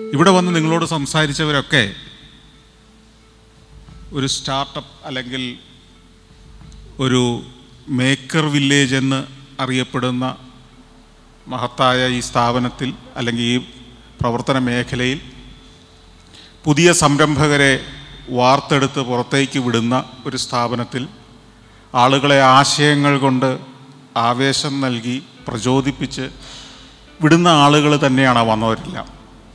ഇവിടെ വന്ന് നിങ്ങളോട് സംസാരിച്ചവരൊക്കെ ഒരു സ്റ്റാർട്ടപ്പ് അല്ലെങ്കിൽ ഒരു മേക്കർ വില്ലേജ് എന്ന് അറിയപ്പെടുന്ന മഹത്തായ ഈ സ്ഥാപനത്തിൽ അല്ലെങ്കിൽ ഈ പ്രവർത്തന മേഖലയിൽ പുതിയ സംരംഭകരെ വാർത്തെടുത്ത് പുറത്തേക്ക് വിടുന്ന ഒരു സ്ഥാപനത്തിൽ ആളുകളെ ആശയങ്ങൾ കൊണ്ട് ആവേശം നൽകി പ്രചോദിപ്പിച്ച് വിടുന്ന ആളുകൾ തന്നെയാണ് വന്നവരെല്ലാം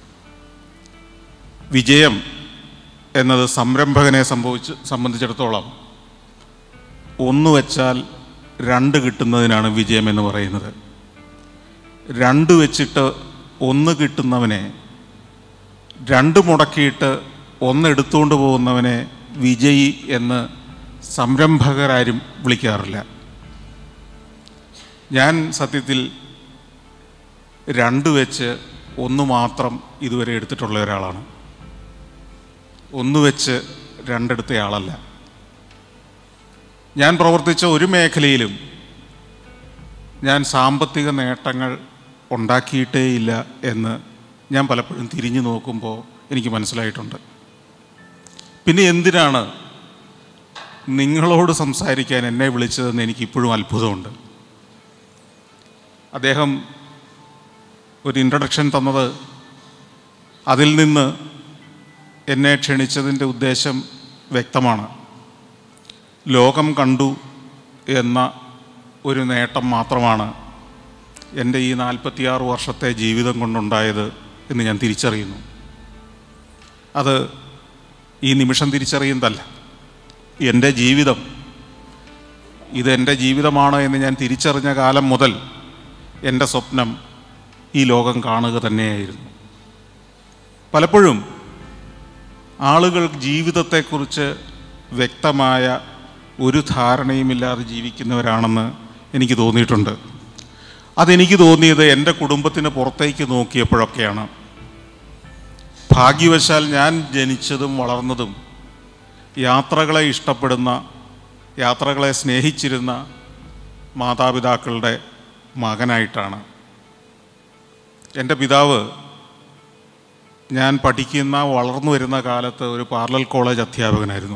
വിജയം എന്നത് സംരംഭകനെ സംഭവിച്ച് സംബന്ധിച്ചിടത്തോളം ഒന്ന് വെച്ചാൽ രണ്ട് കിട്ടുന്നതിനാണ് വിജയം എന്ന് പറയുന്നത് രണ്ട് വെച്ചിട്ട് ഒന്ന് കിട്ടുന്നവനെ രണ്ട് മുടക്കിയിട്ട് ഒന്ന് എടുത്തുകൊണ്ട് പോകുന്നവനെ വിജയി എന്ന് സംരംഭകരാരും വിളിക്കാറില്ല ഞാൻ സത്യത്തിൽ രണ്ട് വെച്ച് ഒന്ന് മാത്രം ഇതുവരെ എടുത്തിട്ടുള്ള ഒരാളാണ് ഒന്ന് വെച്ച് രണ്ടെടുത്ത ആളല്ല ഞാൻ പ്രവർത്തിച്ച ഒരു മേഖലയിലും ഞാൻ സാമ്പത്തിക നേട്ടങ്ങൾ ഉണ്ടാക്കിയിട്ടേയില്ല എന്ന് ഞാൻ പലപ്പോഴും തിരിഞ്ഞു നോക്കുമ്പോൾ എനിക്ക് മനസ്സിലായിട്ടുണ്ട് പിന്നെ എന്തിനാണ് നിങ്ങളോട് സംസാരിക്കാൻ എന്നെ വിളിച്ചതെന്ന് എനിക്കിപ്പോഴും അത്ഭുതമുണ്ട് അദ്ദേഹം ഒരു ഇൻട്രഡക്ഷൻ തന്നത് അതിൽ നിന്ന് എന്നെ ക്ഷണിച്ചതിൻ്റെ ഉദ്ദേശം വ്യക്തമാണ് ലോകം കണ്ടു എന്ന ഒരു നേട്ടം മാത്രമാണ് എൻ്റെ ഈ നാൽപ്പത്തിയാറ് വർഷത്തെ ജീവിതം കൊണ്ടുണ്ടായത് എന്ന് ഞാൻ തിരിച്ചറിയുന്നു അത് ഈ നിമിഷം തിരിച്ചറിയുന്നതല്ല എൻ്റെ ജീവിതം ഇതെൻ്റെ ജീവിതമാണ് എന്ന് ഞാൻ തിരിച്ചറിഞ്ഞ കാലം മുതൽ എൻ്റെ സ്വപ്നം ഈ ലോകം കാണുക തന്നെയായിരുന്നു പലപ്പോഴും ആളുകൾ ജീവിതത്തെക്കുറിച്ച് വ്യക്തമായ ഒരു ധാരണയുമില്ലാതെ ജീവിക്കുന്നവരാണെന്ന് എനിക്ക് തോന്നിയിട്ടുണ്ട് അതെനിക്ക് തോന്നിയത് എൻ്റെ കുടുംബത്തിന് പുറത്തേക്ക് നോക്കിയപ്പോഴൊക്കെയാണ് ഭാഗ്യവശാൽ ഞാൻ ജനിച്ചതും വളർന്നതും യാത്രകളെ ഇഷ്ടപ്പെടുന്ന യാത്രകളെ സ്നേഹിച്ചിരുന്ന മാതാപിതാക്കളുടെ മകനായിട്ടാണ് എൻ്റെ പിതാവ് ഞാൻ പഠിക്കുന്ന വളർന്നു വരുന്ന കാലത്ത് ഒരു പാർലൽ കോളേജ് അധ്യാപകനായിരുന്നു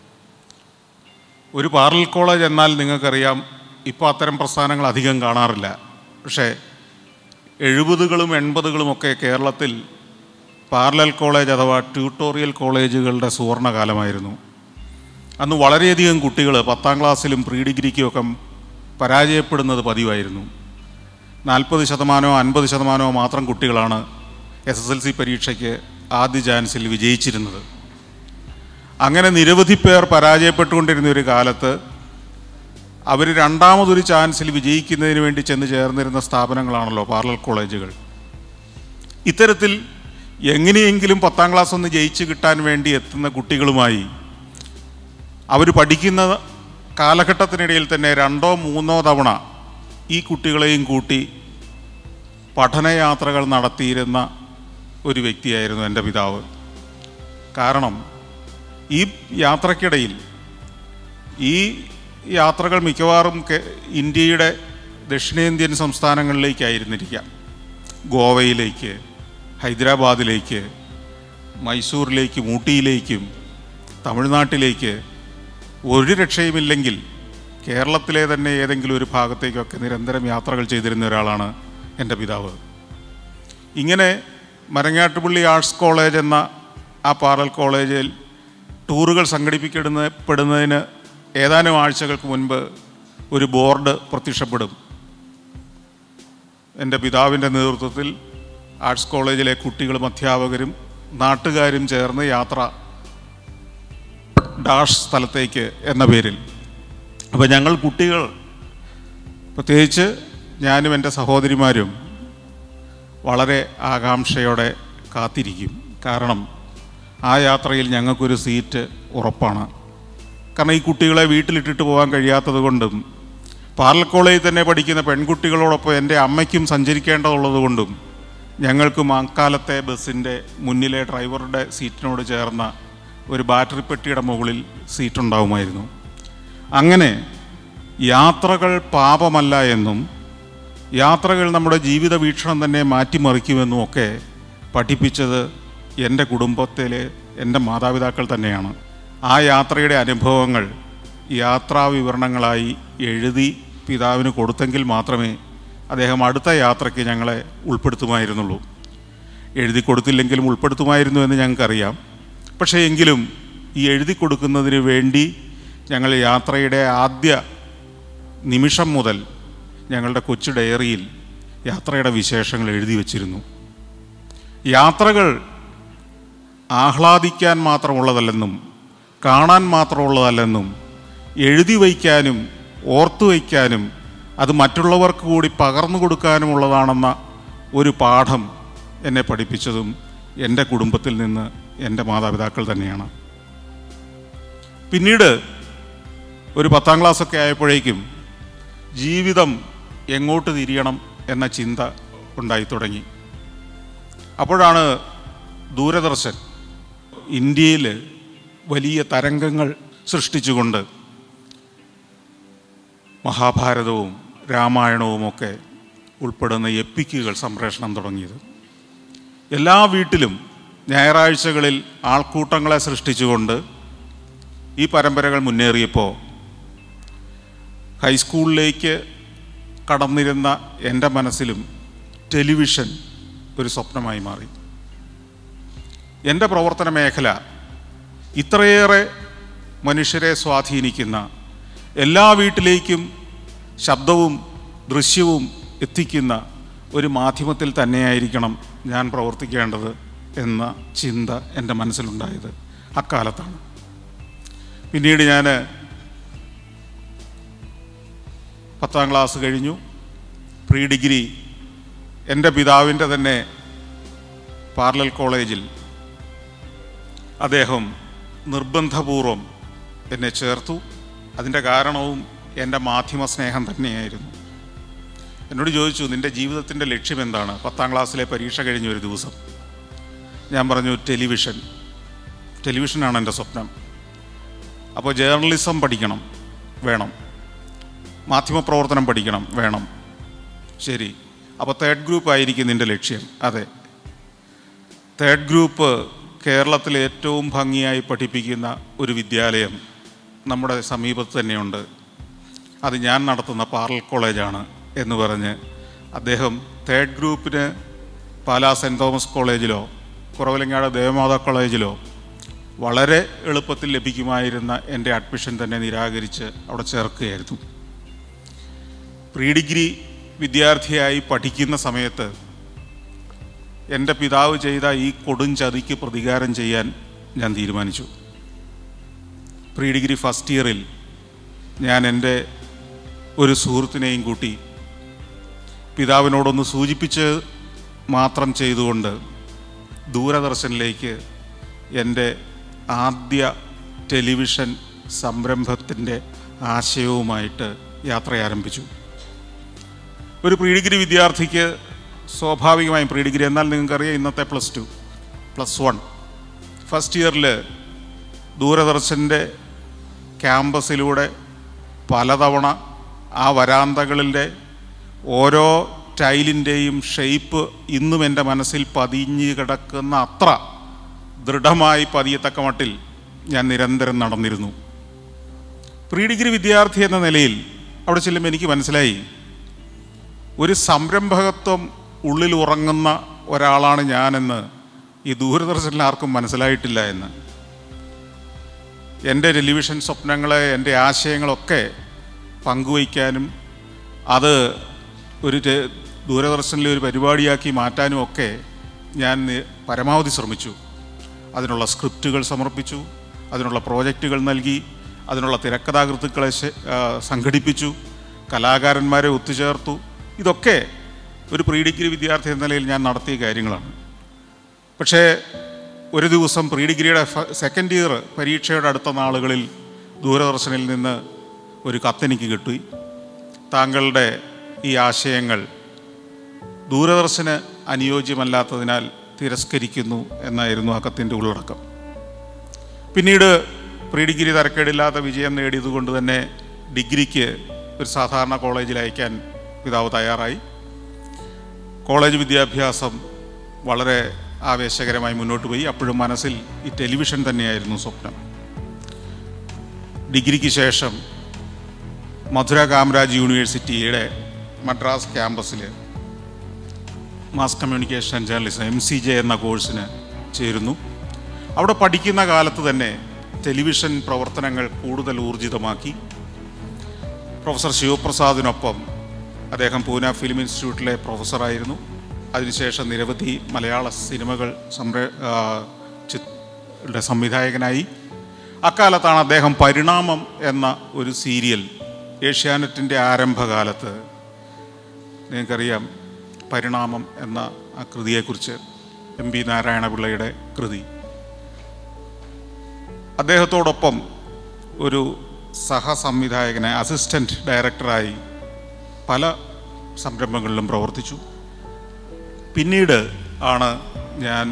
ഒരു പാർലൽ കോളേജ് എന്നാൽ നിങ്ങൾക്കറിയാം ഇപ്പോൾ അത്തരം പ്രസ്ഥാനങ്ങൾ അധികം കാണാറില്ല പക്ഷേ എഴുപതുകളും എൺപതുകളും ഒക്കെ കേരളത്തിൽ പാർലൽ കോളേജ് അഥവാ ട്യൂട്ടോറിയൽ കോളേജുകളുടെ സുവർണകാലമായിരുന്നു അന്ന് വളരെയധികം കുട്ടികൾ പത്താം ക്ലാസ്സിലും പ്രീ ഡിഗ്രിക്കും ഒക്കെ പരാജയപ്പെടുന്നത് പതിവായിരുന്നു നാൽപ്പത് ശതമാനമോ അൻപത് ശതമാനമോ മാത്രം കുട്ടികളാണ് എസ് എസ് എൽ സി പരീക്ഷയ്ക്ക് ആദ്യ ചാൻസിൽ വിജയിച്ചിരുന്നത് അങ്ങനെ നിരവധി പേർ പരാജയപ്പെട്ടുകൊണ്ടിരുന്ന ഒരു കാലത്ത് അവർ രണ്ടാമതൊരു ചാൻസിൽ വിജയിക്കുന്നതിന് വേണ്ടി ചെന്ന് ചേർന്നിരുന്ന സ്ഥാപനങ്ങളാണല്ലോ പാർലൽ കോളേജുകൾ ഇത്തരത്തിൽ എങ്ങനെയെങ്കിലും പത്താം ക്ലാസ് ഒന്ന് ജയിച്ച് കിട്ടാൻ വേണ്ടി എത്തുന്ന കുട്ടികളുമായി അവർ പഠിക്കുന്ന കാലഘട്ടത്തിനിടയിൽ തന്നെ രണ്ടോ മൂന്നോ തവണ ഈ കുട്ടികളെയും കൂട്ടി പഠനയാത്രകൾ നടത്തിയിരുന്ന ഒരു വ്യക്തിയായിരുന്നു എൻ്റെ പിതാവ് കാരണം ഈ യാത്രക്കിടയിൽ ഈ യാത്രകൾ മിക്കവാറും കെ- ഇന്ത്യയുടെ ദക്ഷിണേന്ത്യൻ സംസ്ഥാനങ്ങളിലേക്കായിരുന്നിരിക്കാം ഗോവയിലേക്ക് ഹൈദരാബാദിലേക്ക് മൈസൂരിലേക്കും ഊട്ടിയിലേക്കും തമിഴ്നാട്ടിലേക്ക് ഒരു രക്ഷയുമില്ലെങ്കിൽ കേരളത്തിലെ തന്നെ ഏതെങ്കിലും ഒരു ഭാഗത്തേക്കൊക്കെ നിരന്തരം യാത്രകൾ ചെയ്തിരുന്ന ഒരാളാണ് എൻ്റെ പിതാവ് ഇങ്ങനെ മരങ്ങാട്ടുപള്ളി ആർട്സ് കോളേജ് എന്ന ആ പാറൽ കോളേജിൽ ടൂറുകൾ സംഘടിപ്പിക്കപ്പെടുന്ന പെടുന്നതിന് ഏതാനും ആഴ്ചകൾക്ക് മുൻപ് ഒരു ബോർഡ് പ്രത്യക്ഷപ്പെടും എൻ്റെ പിതാവിൻ്റെ നേതൃത്വത്തിൽ ആർട്സ് കോളേജിലെ കുട്ടികളും അധ്യാപകരും നാട്ടുകാരും ചേർന്ന് യാത്ര ഡാഷ് സ്ഥലത്തേക്ക് എന്ന പേരിൽ അപ്പോൾ ഞങ്ങൾ കുട്ടികൾ പ്രത്യേകിച്ച് ഞാനും എൻ്റെ സഹോദരിമാരും വളരെ ആകാംക്ഷയോടെ കാത്തിരിക്കും കാരണം ആ യാത്രയിൽ ഞങ്ങൾക്കൊരു സീറ്റ് ഉറപ്പാണ് കാരണം ഈ കുട്ടികളെ വീട്ടിലിട്ടിട്ട് പോകാൻ കഴിയാത്തത് കൊണ്ടും പാർലൽ കോളേജിൽ തന്നെ പഠിക്കുന്ന പെൺകുട്ടികളോടൊപ്പം എൻ്റെ അമ്മയ്ക്കും സഞ്ചരിക്കേണ്ടതുള്ളത് കൊണ്ടും ഞങ്ങൾക്കും അക്കാലത്തെ ബസ്സിൻ്റെ മുന്നിലെ ഡ്രൈവറുടെ സീറ്റിനോട് ചേർന്ന ഒരു ബാറ്ററി പെട്ടിയുടെ മുകളിൽ സീറ്റുണ്ടാവുമായിരുന്നു അങ്ങനെ യാത്രകൾ പാപമല്ല എന്നും യാത്രകൾ നമ്മുടെ ജീവിത വീക്ഷണം തന്നെ മാറ്റിമറിക്കുമെന്നും ഒക്കെ പഠിപ്പിച്ചത് എൻ്റെ കുടുംബത്തിലെ എൻ്റെ മാതാപിതാക്കൾ തന്നെയാണ് ആ യാത്രയുടെ അനുഭവങ്ങൾ യാത്രാ വിവരണങ്ങളായി എഴുതി പിതാവിന് കൊടുത്തെങ്കിൽ മാത്രമേ അദ്ദേഹം അടുത്ത യാത്രയ്ക്ക് ഞങ്ങളെ ഉൾപ്പെടുത്തുമായിരുന്നുള്ളൂ എഴുതി കൊടുത്തില്ലെങ്കിലും ഉൾപ്പെടുത്തുമായിരുന്നു എന്ന് ഞങ്ങൾക്കറിയാം പക്ഷേ എങ്കിലും ഈ എഴുതി കൊടുക്കുന്നതിന് വേണ്ടി ഞങ്ങൾ യാത്രയുടെ ആദ്യ നിമിഷം മുതൽ ഞങ്ങളുടെ കൊച്ചു ഡയറിയിൽ യാത്രയുടെ വിശേഷങ്ങൾ എഴുതി വച്ചിരുന്നു യാത്രകൾ ആഹ്ലാദിക്കാൻ മാത്രമുള്ളതല്ലെന്നും കാണാൻ മാത്രമുള്ളതല്ലെന്നും എഴുതി വയ്ക്കാനും ഓർത്തു വയ്ക്കാനും അത് മറ്റുള്ളവർക്ക് കൂടി പകർന്നു കൊടുക്കാനുമുള്ളതാണെന്ന ഒരു പാഠം എന്നെ പഠിപ്പിച്ചതും എൻ്റെ കുടുംബത്തിൽ നിന്ന് എൻ്റെ മാതാപിതാക്കൾ തന്നെയാണ് പിന്നീട് ഒരു പത്താം ക്ലാസ്സൊക്കെ ആയപ്പോഴേക്കും ജീവിതം എങ്ങോട്ട് തിരിയണം എന്ന ചിന്ത ഉണ്ടായി തുടങ്ങി അപ്പോഴാണ് ദൂരദർശൻ ഇന്ത്യയിൽ വലിയ തരംഗങ്ങൾ സൃഷ്ടിച്ചുകൊണ്ട് മഹാഭാരതവും രാമായണവുമൊക്കെ ഉൾപ്പെടുന്ന എപ്പിക്കുകൾ സംപ്രേഷണം തുടങ്ങിയത് എല്ലാ വീട്ടിലും ഞായറാഴ്ചകളിൽ ആൾക്കൂട്ടങ്ങളെ സൃഷ്ടിച്ചുകൊണ്ട് ഈ പരമ്പരകൾ മുന്നേറിയപ്പോൾ ഹൈസ്കൂളിലേക്ക് കടന്നിരുന്ന എൻ്റെ മനസ്സിലും ടെലിവിഷൻ ഒരു സ്വപ്നമായി മാറി എൻ്റെ പ്രവർത്തന മേഖല ഇത്രയേറെ മനുഷ്യരെ സ്വാധീനിക്കുന്ന എല്ലാ വീട്ടിലേക്കും ശബ്ദവും ദൃശ്യവും എത്തിക്കുന്ന ഒരു മാധ്യമത്തിൽ തന്നെയായിരിക്കണം ഞാൻ പ്രവർത്തിക്കേണ്ടത് എന്ന ചിന്ത എൻ്റെ മനസ്സിലുണ്ടായത് അക്കാലത്താണ് പിന്നീട് ഞാൻ പത്താം ക്ലാസ് കഴിഞ്ഞു പ്രീ ഡിഗ്രി എൻ്റെ പിതാവിൻ്റെ തന്നെ പാർലൽ കോളേജിൽ അദ്ദേഹം നിർബന്ധപൂർവം എന്നെ ചേർത്തു അതിൻ്റെ കാരണവും എൻ്റെ മാധ്യമ സ്നേഹം തന്നെയായിരുന്നു എന്നോട് ചോദിച്ചു നിൻ്റെ ജീവിതത്തിൻ്റെ ലക്ഷ്യം എന്താണ് പത്താം ക്ലാസ്സിലെ പരീക്ഷ കഴിഞ്ഞ ഒരു ദിവസം ഞാൻ പറഞ്ഞു ടെലിവിഷൻ ടെലിവിഷനാണ് എൻ്റെ സ്വപ്നം അപ്പോൾ ജേർണലിസം പഠിക്കണം വേണം മാധ്യമപ്രവർത്തനം പഠിക്കണം വേണം ശരി അപ്പോൾ തേർഡ് ഗ്രൂപ്പ് ആയിരിക്കും നിൻ്റെ ലക്ഷ്യം അതെ തേർഡ് ഗ്രൂപ്പ് കേരളത്തിൽ ഏറ്റവും ഭംഗിയായി പഠിപ്പിക്കുന്ന ഒരു വിദ്യാലയം നമ്മുടെ സമീപത്ത് തന്നെയുണ്ട് അത് ഞാൻ നടത്തുന്ന പാർലൽ കോളേജാണ് എന്ന് പറഞ്ഞ് അദ്ദേഹം തേർഡ് ഗ്രൂപ്പിന് പാലാ സെൻറ് തോമസ് കോളേജിലോ കുറവലങ്ങാട് ദേവമാതാ കോളേജിലോ വളരെ എളുപ്പത്തിൽ ലഭിക്കുമായിരുന്ന എൻ്റെ അഡ്മിഷൻ തന്നെ നിരാകരിച്ച് അവിടെ ചേർക്കുകയായിരുന്നു പ്രീ ഡിഗ്രി വിദ്യാർത്ഥിയായി പഠിക്കുന്ന സമയത്ത് എൻ്റെ പിതാവ് ചെയ്ത ഈ കൊടും ചതിക്ക് പ്രതികാരം ചെയ്യാൻ ഞാൻ തീരുമാനിച്ചു പ്രീ ഡിഗ്രി ഫസ്റ്റ് ഇയറിൽ ഞാൻ എൻ്റെ ഒരു സുഹൃത്തിനെയും കൂട്ടി പിതാവിനോടൊന്ന് സൂചിപ്പിച്ച് മാത്രം ചെയ്തുകൊണ്ട് ദൂരദർശനിലേക്ക് എൻ്റെ ആദ്യ ടെലിവിഷൻ സംരംഭത്തിൻ്റെ ആശയവുമായിട്ട് യാത്ര ആരംഭിച്ചു ഒരു പ്രീ ഡിഗ്രി വിദ്യാർത്ഥിക്ക് സ്വാഭാവികമായും പ്രീ ഡിഗ്രി എന്നാൽ നിങ്ങൾക്കറിയാം ഇന്നത്തെ plus two plus one first ഇയറിൽ ദൂരദർശൻ്റെ ക്യാമ്പസിലൂടെ പലതവണ ആ വരാന്തകളിലെ ഓരോ ടൈലിൻ്റെയും ഷെയ്പ്പ് ഇന്നും എൻ്റെ മനസ്സിൽ പതിഞ്ഞ് കിടക്കുന്ന അത്ര ദൃഢമായി പതിയത്തക്ക മട്ടിൽ ഞാൻ നിരന്തരം നടന്നിരുന്നു പ്രീ ഡിഗ്രി വിദ്യാർത്ഥി എന്ന നിലയിൽ അവിടെ ചെല്ലുമ്പോൾ എനിക്ക് മനസ്സിലായി ഒരു സംരംഭകത്വം ഉള്ളിൽ ഉറങ്ങുന്ന ഒരാളാണ് ഞാനെന്ന് ഈ ദൂരദർശനിൽ ആർക്കും മനസ്സിലായിട്ടില്ല എന്ന് എൻ്റെ ടെലിവിഷൻ സ്വപ്നങ്ങളെ എൻ്റെ ആശയങ്ങളൊക്കെ പങ്കുവയ്ക്കാനും അത് ഒരു ടെ- ദൂരദർശനിലെ ഒരു പരിപാടിയാക്കി മാറ്റാനും ഒക്കെ ഞാൻ നി- പരമാവധി ശ്രമിച്ചു അതിനുള്ള സ്ക്രിപ്റ്റുകൾ സമർപ്പിച്ചു അതിനുള്ള പ്രോജക്റ്റുകൾ നൽകി അതിനുള്ള തിരക്കഥാകൃത്തുക്കളെ ശ- ആ, സംഘടിപ്പിച്ചു കലാകാരന്മാരെ ഒത്തുചേർത്തു ഇതൊക്കെ ഒരു പ്രീ ഡിഗ്രി വിദ്യാർത്ഥി എന്ന നിലയിൽ ഞാൻ നടത്തിയ കാര്യങ്ങളാണ് പക്ഷേ ഒരു ദിവസം പ്രീ ഡിഗ്രിയുടെ ഫ- സെക്കൻഡ് ഇയർ പരീക്ഷയുടെ അടുത്ത നാളുകളിൽ ദൂരദർശനിൽ നിന്ന് ഒരു കത്തെനിക്ക് കിട്ടി താങ്കളുടെ ഈ ആശയങ്ങൾ ദൂരദർശന് അനുയോജ്യമല്ലാത്തതിനാൽ തിരസ്കരിക്കുന്നു എന്നായിരുന്നു ആ കത്തിൻ്റെ ഉള്ളടക്കം പിന്നീട് പ്രീ ഡിഗ്രി തരക്കേടില്ലാത്ത വിജയം നേടിയതുകൊണ്ട് തന്നെ ഡിഗ്രിക്ക് ഒരു സാധാരണ കോളേജിൽ അയക്കാൻ പിതാവ് തയ്യാറായി കോളേജ് വിദ്യാഭ്യാസം വളരെ ആവേശകരമായി മുന്നോട്ട് പോയി അപ്പോഴും മനസ്സിൽ ഈ ടെലിവിഷൻ തന്നെയായിരുന്നു സ്വപ്നം ഡിഗ്രിക്ക് ശേഷം മധുര കാമരാജ് യൂണിവേഴ്സിറ്റിയുടെ മദ്രാസ് ക്യാമ്പസിൽ mass communication and journalism M C J എന്ന കോഴ്സിന് ചേരുന്നു അവിടെ പഠിക്കുന്ന കാലത്ത് തന്നെ ടെലിവിഷൻ പ്രവർത്തനങ്ങൾ കൂടുതൽ ഊർജിതമാക്കി പ്രൊഫസർ ശിവപ്രസാദിനൊപ്പം അദ്ദേഹം പൂന ഫിലിം ഇൻസ്റ്റിറ്റ്യൂട്ടിലെ പ്രൊഫസറായിരുന്നു അതിനുശേഷം നിരവധി മലയാള സിനിമകൾ സംരേ ആ, ചി- യുടെ സംവിധായകനായി അക്കാലത്താണ് അദ്ദേഹം പരിണാമം എന്ന ഒരു സീരിയൽ ഏഷ്യാനെറ്റിൻ്റെ ആരംഭകാലത്ത് നിങ്ങൾക്കറിയാം പരിണാമം എന്ന ആ കൃതിയെക്കുറിച്ച് എം പി നാരായണപിള്ളയുടെ കൃതി അദ്ദേഹത്തോടൊപ്പം ഒരു സഹസംവിധായകനെ അസിസ്റ്റൻറ്റ് ഡയറക്ടറായി പല സംരംഭങ്ങളിലും പ്രവർത്തിച്ചു പിന്നീട് ആണ് ഞാൻ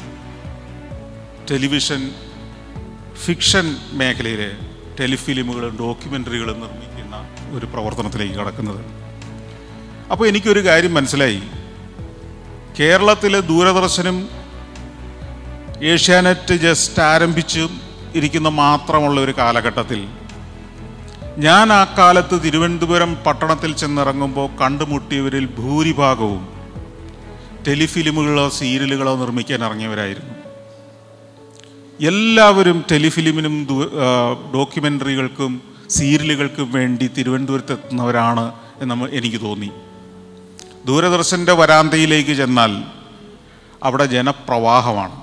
ടെലിവിഷൻ ഫിക്ഷൻ മേഖലയിലെ ടെലിഫിലിമുകളും ഡോക്യുമെൻ്ററികളും നിർമ്മിക്കുന്ന ഒരു പ്രവർത്തനത്തിലേക്ക് കടക്കുന്നത് അപ്പോൾ എനിക്കൊരു കാര്യം മനസ്സിലായി കേരളത്തിലെ ദൂരദർശനും ഏഷ്യാനെറ്റ് ജസ്റ്റ് ആരംഭിച്ച് ഇരിക്കുന്ന മാത്രമുള്ള ഒരു കാലഘട്ടത്തിൽ ഞാൻ ആ കാലത്ത് തിരുവനന്തപുരം പട്ടണത്തിൽ ചെന്നിറങ്ങുമ്പോൾ കണ്ടുമുട്ടിയവരിൽ ഭൂരിഭാഗവും ടെലിഫിലിമുകളോ സീരിയലുകളോ നിർമ്മിക്കാൻ ഇറങ്ങിയവരായിരുന്നു എല്ലാവരും ടെലിഫിലിമിനും ദു- ആ, ഡോക്യുമെൻ്ററികൾക്കും സീരിയലുകൾക്കും വേണ്ടി തിരുവനന്തപുരത്ത് എത്തുന്നവരാണ് എന്ന് നമ്മ- എനിക്ക് തോന്നി ദൂരദർശൻ്റെ വരാന്തയിലേക്ക് ചെന്നാൽ അവിടെ ജനപ്രവാഹമാണ്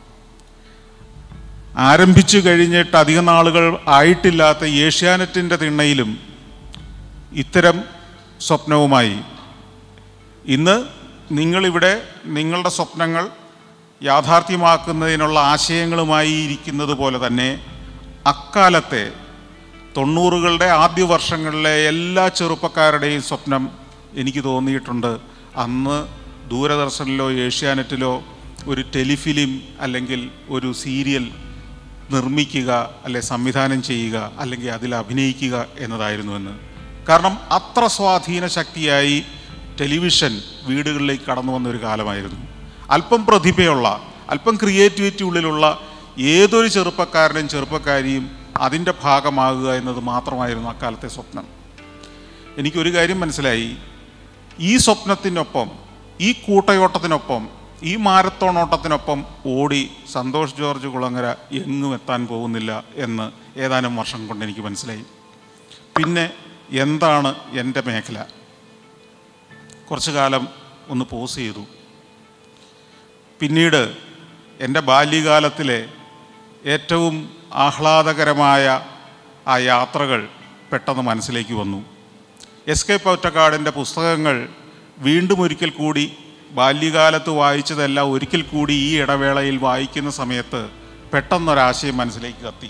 ആരംഭിച്ചു കഴിഞ്ഞിട്ട് അധിക നാളുകൾ ആയിട്ടില്ലാത്ത ഏഷ്യാനെറ്റിൻ്റെ തിണ്ണയിലും ഇത്തരം സ്വപ്നവുമായി ഇന്ന് നിങ്ങളിവിടെ നിങ്ങളുടെ സ്വപ്നങ്ങൾ യാഥാർത്ഥ്യമാക്കുന്നതിനുള്ള ആശയങ്ങളുമായി ഇരിക്കുന്നത് പോലെ തന്നെ അക്കാലത്തെ തൊണ്ണൂറുകളുടെ ആദ്യ വർഷങ്ങളിലെ എല്ലാ ചെറുപ്പക്കാരുടെയും സ്വപ്നം എനിക്ക് തോന്നിയിട്ടുണ്ട് അന്ന് ദൂരദർശനിലോ ഏഷ്യാനെറ്റിലോ ഒരു ടെലിഫിലിം അല്ലെങ്കിൽ ഒരു സീരിയൽ നിർമ്മിക്കുക അല്ലെ സംവിധാനം ചെയ്യുക അല്ലെങ്കിൽ അതിൽ അഭിനയിക്കുക എന്നതായിരുന്നുവെന്ന് കാരണം അത്ര സ്വാധീന ശക്തിയായി ടെലിവിഷൻ വീടുകളിലേക്ക് കടന്നു വന്ന ഒരു കാലമായിരുന്നു അല്പം പ്രതിഭയുള്ള അല്പം ക്രിയേറ്റിവിറ്റി ഉള്ളിലുള്ള ഏതൊരു ചെറുപ്പക്കാരനും ചെറുപ്പക്കാരിയും അതിൻ്റെ ഭാഗമാകുക എന്നത് മാത്രമായിരുന്നു അക്കാലത്തെ സ്വപ്നം എനിക്കൊരു കാര്യം മനസ്സിലായി ഈ സ്വപ്നത്തിനൊപ്പം ഈ കൂട്ടയോട്ടത്തിനൊപ്പം ഈ മാരത്തോൺ ഓട്ടത്തിനൊപ്പം ഓടി സന്തോഷ് ജോർജ് കുളങ്ങര എങ്ങും എത്താൻ പോകുന്നില്ല എന്ന് ഏതാനും വർഷം കൊണ്ട് എനിക്ക് മനസ്സിലായി പിന്നെ എന്താണ് എൻ്റെ മേഖല കുറച്ചു കാലം ഒന്ന് പോസ് ചെയ്തു പിന്നീട് എൻ്റെ ബാല്യകാലത്തിലെ ഏറ്റവും ആഹ്ലാദകരമായ ആ യാത്രകൾ പെട്ടെന്ന് മനസ്സിലേക്ക് വന്നു എസ് കെ പൊറ്റക്കാടിൻ്റെ പുസ്തകങ്ങൾ വീണ്ടും ഒരിക്കൽ കൂടി ബാല്യകാലത്ത് വായിച്ചതെല്ലാം ഒരിക്കൽ കൂടി ഈ ഇടവേളയിൽ വായിക്കുന്ന സമയത്ത് പെട്ടെന്നൊരാശയം മനസ്സിലേക്ക് കത്തി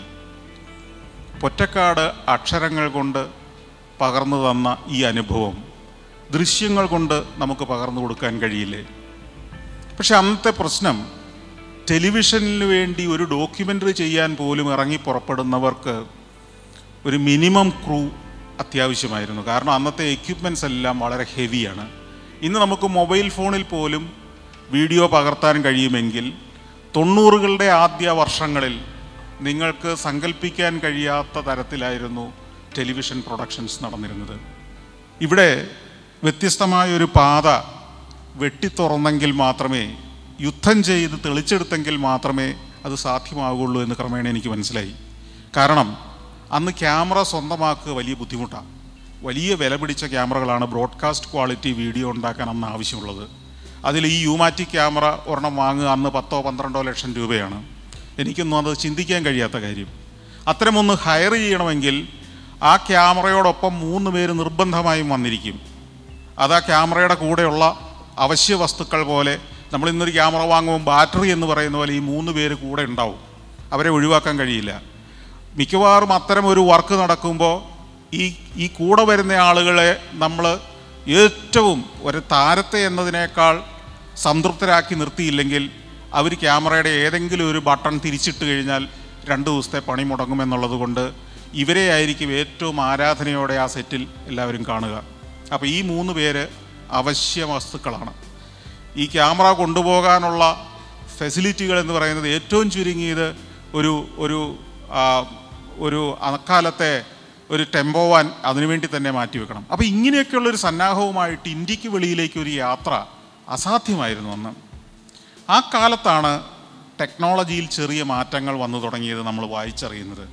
പൊറ്റക്കാട് അക്ഷരങ്ങൾ കൊണ്ട് പകർന്നു തന്ന ഈ അനുഭവം ദൃശ്യങ്ങൾ കൊണ്ട് നമുക്ക് പകർന്നു കൊടുക്കാൻ കഴിയില്ലേ പക്ഷെ അന്നത്തെ പ്രശ്നം ടെലിവിഷനിന് വേണ്ടി ഒരു ഡോക്യുമെൻ്ററി ചെയ്യാൻ പോലും ഇറങ്ങി പുറപ്പെടുന്നവർക്ക് ഒരു മിനിമം ക്രൂ അത്യാവശ്യമായിരുന്നു കാരണം അന്നത്തെ എക്യുപ്മെൻറ്റ്സ് എല്ലാം വളരെ ഹെവിയാണ് ഇന്ന് നമുക്ക് മൊബൈൽ ഫോണിൽ പോലും വീഡിയോ പകർത്താൻ കഴിയുമെങ്കിൽ തൊണ്ണൂറുകളുടെ ആദ്യ വർഷങ്ങളിൽ നിങ്ങൾക്ക് സങ്കല്പിക്കാൻ കഴിയാത്ത തരത്തിലായിരുന്നു ടെലിവിഷൻ പ്രൊഡക്ഷൻസ് നടന്നിരുന്നത് ഇവിടെ വ്യത്യസ്തമായ ഒരു പാത വെട്ടിത്തുറന്നെങ്കിൽ മാത്രമേ യുദ്ധം ചെയ്ത് തെളിച്ചെടുത്തെങ്കിൽ മാത്രമേ അത് സാധ്യമാകുള്ളൂ എന്ന് ക്രമേണ എനിക്ക് മനസ്സിലായി കാരണം അന്ന് ക്യാമറ സ്വന്തമാക്കുക വലിയ ബുദ്ധിമുട്ടാണ് വലിയ വില പിടിച്ച ക്യാമറകളാണ് ബ്രോഡ്കാസ്റ്റ് ക്വാളിറ്റി വീഡിയോ ഉണ്ടാക്കാൻ അന്ന് ആവശ്യമുള്ളത് അതിൽ ഈ യൂമാറ്റിക് ക്യാമറ ഒരെണ്ണം വാങ്ങുക അന്ന് പത്തോ പന്ത്രണ്ടോ ലക്ഷം രൂപയാണ് എനിക്കൊന്നും അത് ചിന്തിക്കാൻ കഴിയാത്ത കാര്യം അത്തരമൊന്ന് ഹയർ ചെയ്യണമെങ്കിൽ ആ ക്യാമറയോടൊപ്പം മൂന്ന് പേര് നിർബന്ധമായും വന്നിരിക്കും അത് ആ ക്യാമറയുടെ കൂടെയുള്ള അവശ്യ വസ്തുക്കൾ പോലെ നമ്മൾ ഇന്നൊരു ക്യാമറ വാങ്ങുമ്പോൾ ബാറ്ററി എന്ന് പറയുന്ന പോലെ ഈ മൂന്ന് പേര് കൂടെ ഉണ്ടാവും അവരെ ഒഴിവാക്കാൻ കഴിയില്ല മിക്കവാറും അത്തരം ഒരു വർക്ക് നടക്കുമ്പോൾ ഈ ഈ കൂടെ വരുന്ന ആളുകളെ നമ്മൾ ഏറ്റവും ഒരു താരത്തെ എന്നതിനേക്കാൾ സംതൃപ്തരാക്കി നിർത്തിയില്ലെങ്കിൽ അവർ ക്യാമറയുടെ ഏതെങ്കിലും ഒരു ബട്ടൺ തിരിച്ചിട്ട് കഴിഞ്ഞാൽ രണ്ട് ദിവസത്തെ പണി മുടങ്ങുമെന്നുള്ളത് കൊണ്ട് ഇവരെ ആയിരിക്കും ഏറ്റവും ആരാധനയോടെ ആ സെറ്റിൽ എല്ലാവരും കാണുക അപ്പോൾ ഈ മൂന്ന് പേര് അവശ്യ വസ്തുക്കളാണ് ഈ ക്യാമറ കൊണ്ടുപോകാനുള്ള ഫെസിലിറ്റികൾ എന്ന് പറയുന്നത് ഏറ്റവും ചുരുങ്ങിയത് ഒരു ഒരു ആ, ഒരു അക്കാലത്തെ ഒരു ടെമ്പോ വാൻ അതിനുവേണ്ടി തന്നെ മാറ്റിവെക്കണം അപ്പോൾ ഇങ്ങനെയൊക്കെയുള്ളൊരു സന്നാഹവുമായിട്ട് ഇന്ത്യക്ക് വെളിയിലേക്ക് ഒരു യാത്ര അസാധ്യമായിരുന്നു അന്ന് ആ കാലത്താണ് ടെക്നോളജിയിൽ ചെറിയ മാറ്റങ്ങൾ വന്നു തുടങ്ങിയത് നമ്മൾ വായിച്ചറിയുന്നത്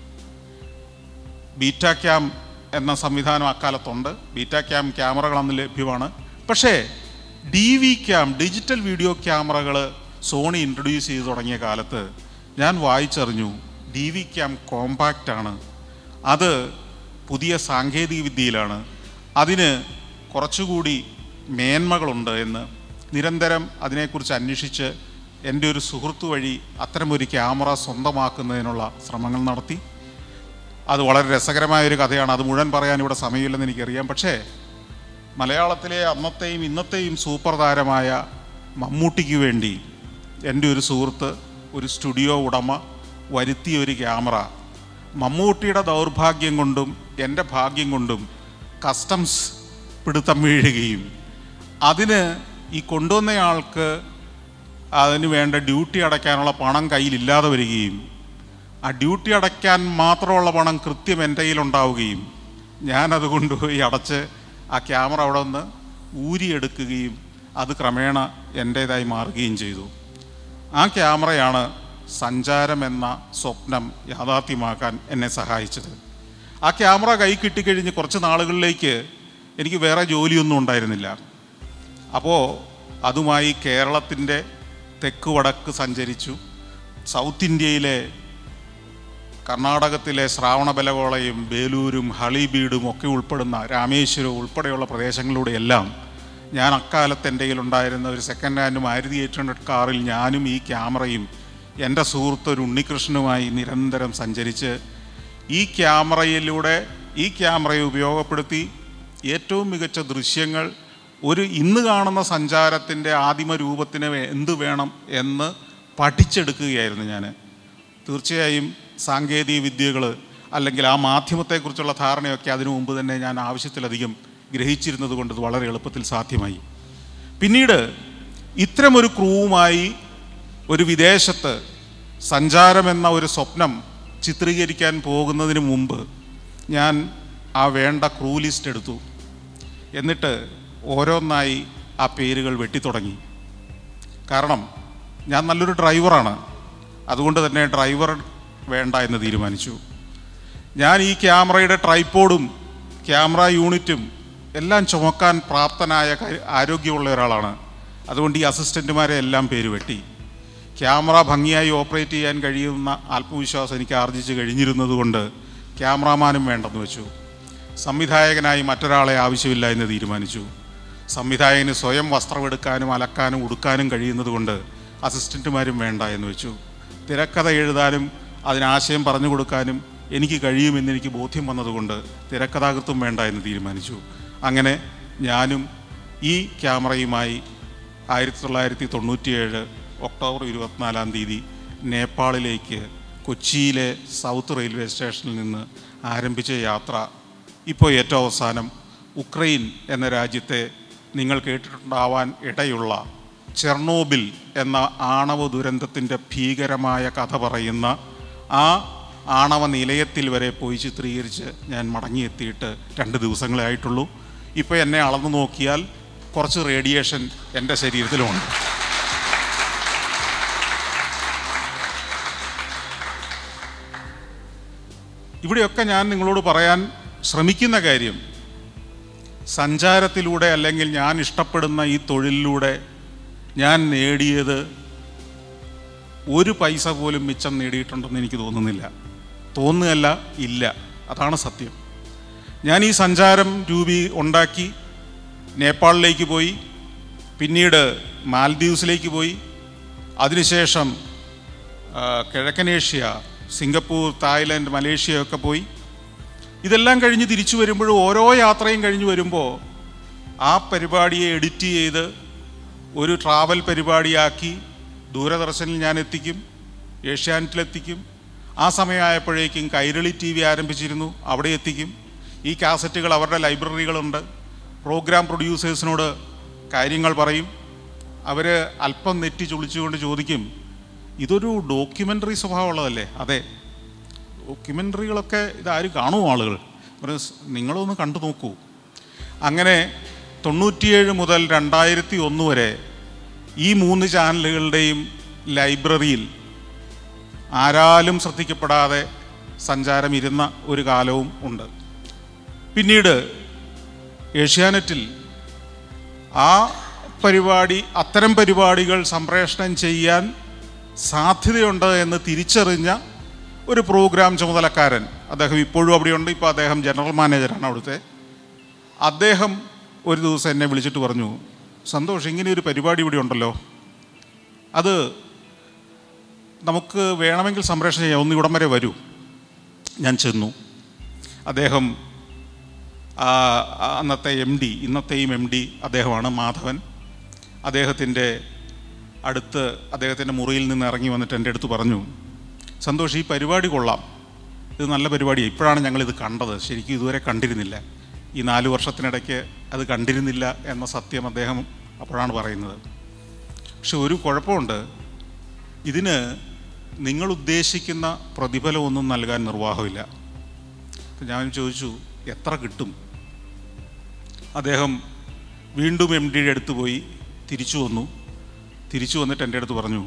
ബീറ്റ ക്യാം എന്ന സംവിധാനം അക്കാലത്തുണ്ട് ബീറ്റ ക്യാം ക്യാമറകൾ അന്ന് ലഭ്യമാണ് പക്ഷേ D V cam digital video ക്യാമറകൾ സോണി ഇൻട്രൊഡ്യൂസ് ചെയ്ത് തുടങ്ങിയ കാലത്ത് ഞാൻ വായിച്ചറിഞ്ഞു ഡി വി ക്യാം കോമ്പാക്റ്റ് ആണ് അത് പുതിയ സാങ്കേതിക വിദ്യയിലാണ് അതിന് കുറച്ചുകൂടി മേന്മകളുണ്ട് എന്ന് നിരന്തരം അതിനെക്കുറിച്ച് അന്വേഷിച്ച് എൻ്റെ ഒരു സുഹൃത്തു വഴി അത്തരമൊരു ക്യാമറ സ്വന്തമാക്കുന്നതിനുള്ള ശ്രമങ്ങൾ നടത്തി അത് വളരെ രസകരമായ ഒരു കഥയാണ് അത് മുഴുവൻ പറയാൻ ഇവിടെ സമയമില്ലെന്ന് എനിക്കറിയാം പക്ഷേ മലയാളത്തിലെ അന്നത്തെയും ഇന്നത്തെയും സൂപ്പർ താരമായ മമ്മൂട്ടിക്ക് വേണ്ടി എൻ്റെ ഒരു സുഹൃത്ത് ഒരു സ്റ്റുഡിയോ ഉടമ വരുത്തിയ ഒരു ക്യാമറ മമ്മൂട്ടിയുടെ ദൗർഭാഗ്യം കൊണ്ടും എൻ്റെ ഭാഗ്യം കൊണ്ടും കസ്റ്റംസ് പിടുത്തം വീഴുകയും അതിന് ഈ കൊണ്ടുവന്നയാൾക്ക് അതിന് വേണ്ട ഡ്യൂട്ടി അടയ്ക്കാനുള്ള പണം കയ്യിലില്ലാതെ വരികയും ആ ഡ്യൂട്ടി അടയ്ക്കാൻ മാത്രമുള്ള പണം കൃത്യം എൻ്റെ കയ്യിലുണ്ടാവുകയും ഞാനത് കൊണ്ടുപോയി അടച്ച് ആ ക്യാമറ അവിടെ നിന്ന് ഊരിയെടുക്കുകയും അത് ക്രമേണ എൻ്റേതായി മാറുകയും ചെയ്തു ആ ക്യാമറയാണ് സഞ്ചാരം എന്ന സ്വപ്നം യാഥാർത്ഥ്യമാക്കാൻ എന്നെ സഹായിച്ചത് ആ ക്യാമറ കൈ കിട്ടിക്കഴിഞ്ഞ് കുറച്ച് നാളുകളിലേക്ക് എനിക്ക് വേറെ ജോലിയൊന്നും ഉണ്ടായിരുന്നില്ല അപ്പോൾ അതുമായി കേരളത്തിൻ്റെ തെക്ക് വടക്ക് സഞ്ചരിച്ചു സൗത്ത് ഇന്ത്യയിലെ കർണാടകത്തിലെ ശ്രാവണബലഗോളയും ബേലൂരും ഹളിബീഡും ഒക്കെ ഉൾപ്പെടുന്ന രാമേശ്വരവും ഉൾപ്പെടെയുള്ള പ്രദേശങ്ങളിലൂടെയെല്ലാം ഞാൻ അക്കാലത്ത് എൻ്റെ കയ്യിലുണ്ടായിരുന്ന ഒരു second hand Maruti eight hundred കാറിൽ ഞാനും ഈ ക്യാമറയും എൻ്റെ സുഹൃത്ത് ഒരു ഉണ്ണികൃഷ്ണനുമായി നിരന്തരം സഞ്ചരിച്ച് ഈ ക്യാമറയിലൂടെ ഈ ക്യാമറയെ ഉപയോഗപ്പെടുത്തി ഏറ്റവും മികച്ച ദൃശ്യങ്ങൾ ഒരു ഇന്ന് കാണുന്ന സഞ്ചാരത്തിൻ്റെ ആദിമ രൂപത്തിന് വേ- എന്ത് വേണം എന്ന് പഠിച്ചെടുക്കുകയായിരുന്നു ഞാൻ തീർച്ചയായും സാങ്കേതിക വിദ്യകൾ അല്ലെങ്കിൽ ആ മാധ്യമത്തെക്കുറിച്ചുള്ള ധാരണയൊക്കെ അതിനു മുമ്പ് തന്നെ ഞാൻ ആവശ്യത്തിലധികം ഗ്രഹിച്ചിരുന്നത് കൊണ്ട് ഇത് വളരെ എളുപ്പത്തിൽ സാധ്യമായി പിന്നീട് ഇത്തരമൊരു ക്രൂവുമായി ഒരു വിദേശത്ത് സഞ്ചാരമെന്ന ഒരു സ്വപ്നം ചിത്രീകരിക്കാൻ പോകുന്നതിന് മുമ്പ് ഞാൻ ആ വേണ്ട ക്രൂ ലിസ്റ്റ് എടുത്തു എന്നിട്ട് ഓരോന്നായി ആ പേരുകൾ വെട്ടിത്തുടങ്ങി കാരണം ഞാൻ നല്ലൊരു ഡ്രൈവറാണ് അതുകൊണ്ട് തന്നെ ഡ്രൈവർ വേണ്ട എന്ന് തീരുമാനിച്ചു ഞാൻ ഈ ക്യാമറയുടെ ട്രൈപ്പോഡും ക്യാമറ യൂണിറ്റും എല്ലാം ചുമക്കാൻ പ്രാപ്തനായ ക- ആരോഗ്യമുള്ള ഒരാളാണ് അതുകൊണ്ട് ഈ അസിസ്റ്റൻറ്റുമാരെ എല്ലാം പേര് വെട്ടി ക്യാമറ ഭംഗിയായി ഓപ്പറേറ്റ് ചെയ്യാൻ കഴിയുന്ന ആത്മവിശ്വാസം എനിക്ക് ആർജിച്ച് കഴിഞ്ഞിരുന്നതുകൊണ്ട് ക്യാമറാമാനും വേണ്ടെന്ന് വെച്ചു സംവിധായകനായി മറ്റൊരാളെ ആവശ്യമില്ല എന്ന് തീരുമാനിച്ചു സംവിധായകന് സ്വയം വസ്ത്രമെടുക്കാനും അലക്കാനും ഉടുക്കാനും കഴിയുന്നതുകൊണ്ട് അസിസ്റ്റൻറ്റുമാരും വേണ്ട എന്ന് വെച്ചു തിരക്കഥ എഴുതാനും അതിനാശയം പറഞ്ഞു കൊടുക്കാനും എനിക്ക് കഴിയുമെന്ന് എനിക്ക് ബോധ്യം വന്നതുകൊണ്ട് തിരക്കഥാകൃത്തും വേണ്ട എന്ന് തീരുമാനിച്ചു അങ്ങനെ ഞാനും ഈ ക്യാമറയുമായി ആയിരത്തി തൊള്ളായിരത്തി തൊണ്ണൂറ്റിയേഴ് ഒക്ടോബർ ഇരുപത്തിനാലാം തീയതി നേപ്പാളിലേക്ക് കൊച്ചിയിലെ സൗത്ത് റെയിൽവേ സ്റ്റേഷനിൽ നിന്ന് ആരംഭിച്ച യാത്ര ഇപ്പോൾ ഏറ്റവും അവസാനം ഉക്രൈൻ എന്ന രാജ്യത്തെ നിങ്ങൾ കേട്ടിട്ടുണ്ടാവാൻ ഇടയുള്ള ചെർണോബിൽ എന്ന ആണവ ദുരന്തത്തിൻ്റെ ഭീകരമായ കഥ പറയുന്ന ആ ആണവ നിലയത്തിൽ വരെ പോയി ചിത്രീകരിച്ച് ഞാൻ മടങ്ങിയെത്തിയിട്ട് രണ്ട് ദിവസങ്ങളേ ആയിട്ടുള്ളൂ ഇപ്പോൾ എന്നെ അളന്നു നോക്കിയാൽ കുറച്ച് റേഡിയേഷൻ എൻ്റെ ശരീരത്തിലുമുണ്ട് ഇവിടെയൊക്കെ ഞാൻ നിങ്ങളോട് പറയാൻ ശ്രമിക്കുന്ന കാര്യം സഞ്ചാരത്തിലൂടെ അല്ലെങ്കിൽ ഞാൻ ഇഷ്ടപ്പെടുന്ന ഈ തൊഴിലിലൂടെ ഞാൻ നേടിയത് ഒരു പൈസ പോലും മിച്ചം നേടിയിട്ടുണ്ടെന്ന് എനിക്ക് തോന്നുന്നില്ല തോന്നുകയല്ല ഇല്ല അതാണ് സത്യം ഞാൻ ഈ സഞ്ചാരം രൂപി ഉണ്ടാക്കി നേപ്പാളിലേക്ക് പോയി പിന്നീട് മാൽദീവ്സിലേക്ക് പോയി അതിനുശേഷം ആ, കിഴക്കനേഷ്യ സിംഗപ്പൂർ തായ്ലൻഡ് മലേഷ്യയൊക്കെ പോയി ഇതെല്ലാം കഴിഞ്ഞ് തിരിച്ചു വരുമ്പോഴും ഓരോ യാത്രയും കഴിഞ്ഞ് വരുമ്പോൾ ആ പരിപാടിയെ എഡിറ്റ് ചെയ്ത് ഒരു ട്രാവൽ പരിപാടിയാക്കി ദൂരദർശനിൽ ഞാൻ എത്തിക്കും ഏഷ്യാനെറ്റിലെത്തിക്കും ആ സമയമായപ്പോഴേക്കും കൈരളി ടി വി ആരംഭിച്ചിരുന്നു അവിടെ എത്തിക്കും ഈ കാസറ്റുകൾ അവരുടെ ലൈബ്രറികളുണ്ട് പ്രോഗ്രാം പ്രൊഡ്യൂസേഴ്സിനോട് കാര്യങ്ങൾ പറയും അവർ അല്പം നെറ്റി ചുളിച്ചുകൊണ്ട് ചോദിക്കും ഇതൊരു ഡോക്യുമെൻ്ററി സ്വഭാവമുള്ളതല്ലേ അതെ ഡോക്യുമെൻ്ററികളൊക്കെ ഇതാരും കാണുമോ ആളുകൾ ഒരു സ് നിങ്ങളൊന്ന് കണ്ടു നോക്കൂ അങ്ങനെ തൊണ്ണൂറ്റിയേഴ് മുതൽ രണ്ടായിരത്തി ഒന്ന് വരെ ഈ മൂന്ന് ചാനലുകളുടെയും ലൈബ്രറിയിൽ ആരാലും ശ്രദ്ധിക്കപ്പെടാതെ സഞ്ചാരം ഇരുന്ന ഒരു കാലവും ഉണ്ട് പിന്നീട് ഏഷ്യാനെറ്റിൽ ആ പരിപാടി അത്തരം പരിപാടികൾ സംപ്രേഷണം ചെയ്യാൻ സാധ്യതയുണ്ട് എന്ന് തിരിച്ചറിഞ്ഞ ഒരു പ്രോഗ്രാം ചുമതലക്കാരൻ അദ്ദേഹം ഇപ്പോഴും അവിടെയുണ്ട് ഇപ്പോൾ അദ്ദേഹം ജനറൽ മാനേജറാണ് അവിടുത്തെ അദ്ദേഹം ഒരു ദിവസം എന്നെ വിളിച്ചിട്ട് പറഞ്ഞു സന്തോഷ് ഇങ്ങനെ ഒരു പരിപാടി ഇവിടെ ഉണ്ടല്ലോ അത് നമുക്ക് വേണമെങ്കിൽ സംപ്രേഷണം ചെയ്യാം ഒന്ന് ഇവിടം വരെ വരൂ ഞാൻ ചെന്നു അദ്ദേഹം ആ, ആ, അന്നത്തെ എം ഡി ഇന്നത്തെയും എം ഡി അദ്ദേഹമാണ് മാധവൻ അദ്ദേഹത്തിൻ്റെ അടുത്ത് അദ്ദേഹത്തിൻ്റെ മുറിയിൽ നിന്ന് ഇറങ്ങി വന്നിട്ട് എൻ്റെ അടുത്ത് പറഞ്ഞു സന്തോഷ് ഈ പരിപാടി കൊള്ളാം ഇത് നല്ല പരിപാടിയാണ് ഇപ്പോഴാണ് ഞങ്ങളിത് കണ്ടത് ശരിക്കും ഇതുവരെ കണ്ടിരുന്നില്ല ഈ നാല് വർഷത്തിനിടയ്ക്ക് അത് കണ്ടിരുന്നില്ല എന്ന സത്യം അദ്ദേഹം അപ്പോഴാണ് പറയുന്നത് പക്ഷെ ഒരു കുഴപ്പമുണ്ട് ഇതിന് നിങ്ങൾ ഉദ്ദേശിക്കുന്ന പ്രതിഫലമൊന്നും നൽകാൻ നിർവാഹമില്ല അപ്പം ഞാൻ ചോദിച്ചു എത്ര കിട്ടും അദ്ദേഹം വീണ്ടും എം ഡിയുടെ അടുത്ത് പോയി തിരിച്ചു വന്നു തിരിച്ചു വന്നിട്ട് എൻ്റെ അടുത്ത് പറഞ്ഞു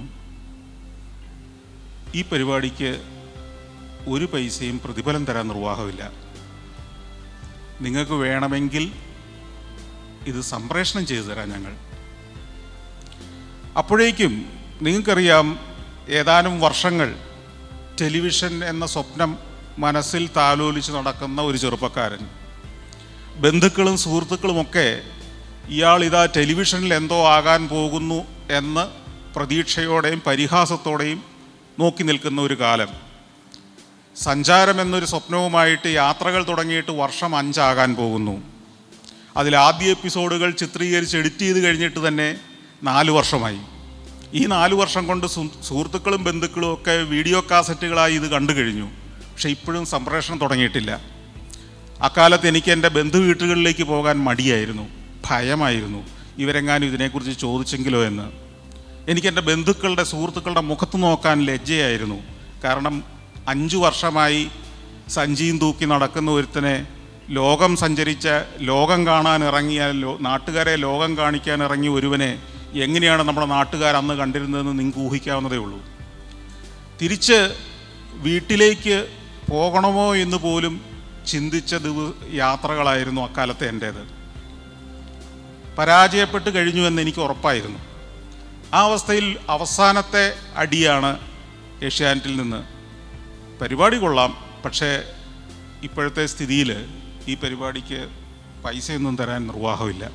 ഈ പരിപാടിക്ക് ഒരു പൈസയും പ്രതിഫലം തരാൻ നിർവാഹമില്ല നിങ്ങൾക്ക് വേണമെങ്കിൽ ഇത് സംപ്രേഷണം ചെയ്തു തരാം ഞങ്ങൾ അപ്പോഴേക്കും നിങ്ങൾക്കറിയാം ഏതാനും വർഷങ്ങൾ ടെലിവിഷൻ എന്ന സ്വപ്നം മനസ്സിൽ താലോലിച്ച് നടക്കുന്ന ഒരു ചെറുപ്പക്കാരൻ ബന്ധുക്കളും സുഹൃത്തുക്കളുമൊക്കെ ഇയാൾ ഇതാ ടെലിവിഷനിൽ എന്തോ ആകാൻ പോകുന്നു എന്ന് പ്രതീക്ഷയോടെയും പരിഹാസത്തോടെയും നോക്കി നിൽക്കുന്ന ഒരു കാലം സഞ്ചാരം എന്നൊരു സ്വപ്നവുമായിട്ട് യാത്രകൾ തുടങ്ങിയിട്ട് വർഷം അഞ്ചാകാൻ പോകുന്നു അതിൽ ആദ്യ എപ്പിസോഡുകൾ ചിത്രീകരിച്ച് എഡിറ്റ് ചെയ്ത് കഴിഞ്ഞിട്ട് തന്നെ നാല് വർഷമായി ഈ നാല് വർഷം കൊണ്ട് സു- സുഹൃത്തുക്കളും ബന്ധുക്കളും ഒക്കെ വീഡിയോ കാസറ്റുകളായി ഇത് കണ്ടു കഴിഞ്ഞു പക്ഷെ ഇപ്പോഴും സംപ്രേഷണം തുടങ്ങിയിട്ടില്ല അക്കാലത്ത് എനിക്ക് എൻ്റെ ബന്ധു വീട്ടുകളിലേക്ക് പോകാൻ മടിയായിരുന്നു ഭയമായിരുന്നു ഇവരെങ്ങാനും ഇതിനെക്കുറിച്ച് ചോദിച്ചെങ്കിലോ എന്ന് എനിക്ക് എൻ്റെ ബന്ധുക്കളുടെ സുഹൃത്തുക്കളുടെ മുഖത്ത് നോക്കാൻ ലജ്ജയായിരുന്നു കാരണം അഞ്ചു വർഷമായി സഞ്ചിയും തൂക്കി നടക്കുന്ന ഒരുത്തനെ ലോകം സഞ്ചരിച്ച ലോകം കാണാൻ ഇറങ്ങിയ ലോ- നാട്ടുകാരെ ലോകം കാണിക്കാൻ ഇറങ്ങിയ ഒരുവനെ എങ്ങനെയാണ് നമ്മുടെ നാട്ടുകാർ അന്ന് കണ്ടിരുന്നതെന്ന് നിങ്ങൾക്ക് ഊഹിക്കാവുന്നതേ ഉള്ളൂ തിരിച്ച് വീട്ടിലേക്ക് പോകണമോ എന്ന് പോലും ചിന്തിച്ച ദിവ യാത്രകളായിരുന്നു അക്കാലത്തെ എൻ്റേത് പരാജയപ്പെട്ട് കഴിഞ്ഞു എന്ന് എനിക്ക് ഉറപ്പായിരുന്നു ആ അവസ്ഥയിൽ അവസാനത്തെ അടിയാണ് ഏഷ്യാനെറ്റിൽ നിന്ന് പരിപാടി കൊള്ളാം പക്ഷേ ഇപ്പോഴത്തെ സ്ഥിതിയിൽ ഈ പരിപാടിക്ക് പൈസയൊന്നും തരാൻ നിർവാഹമില്ല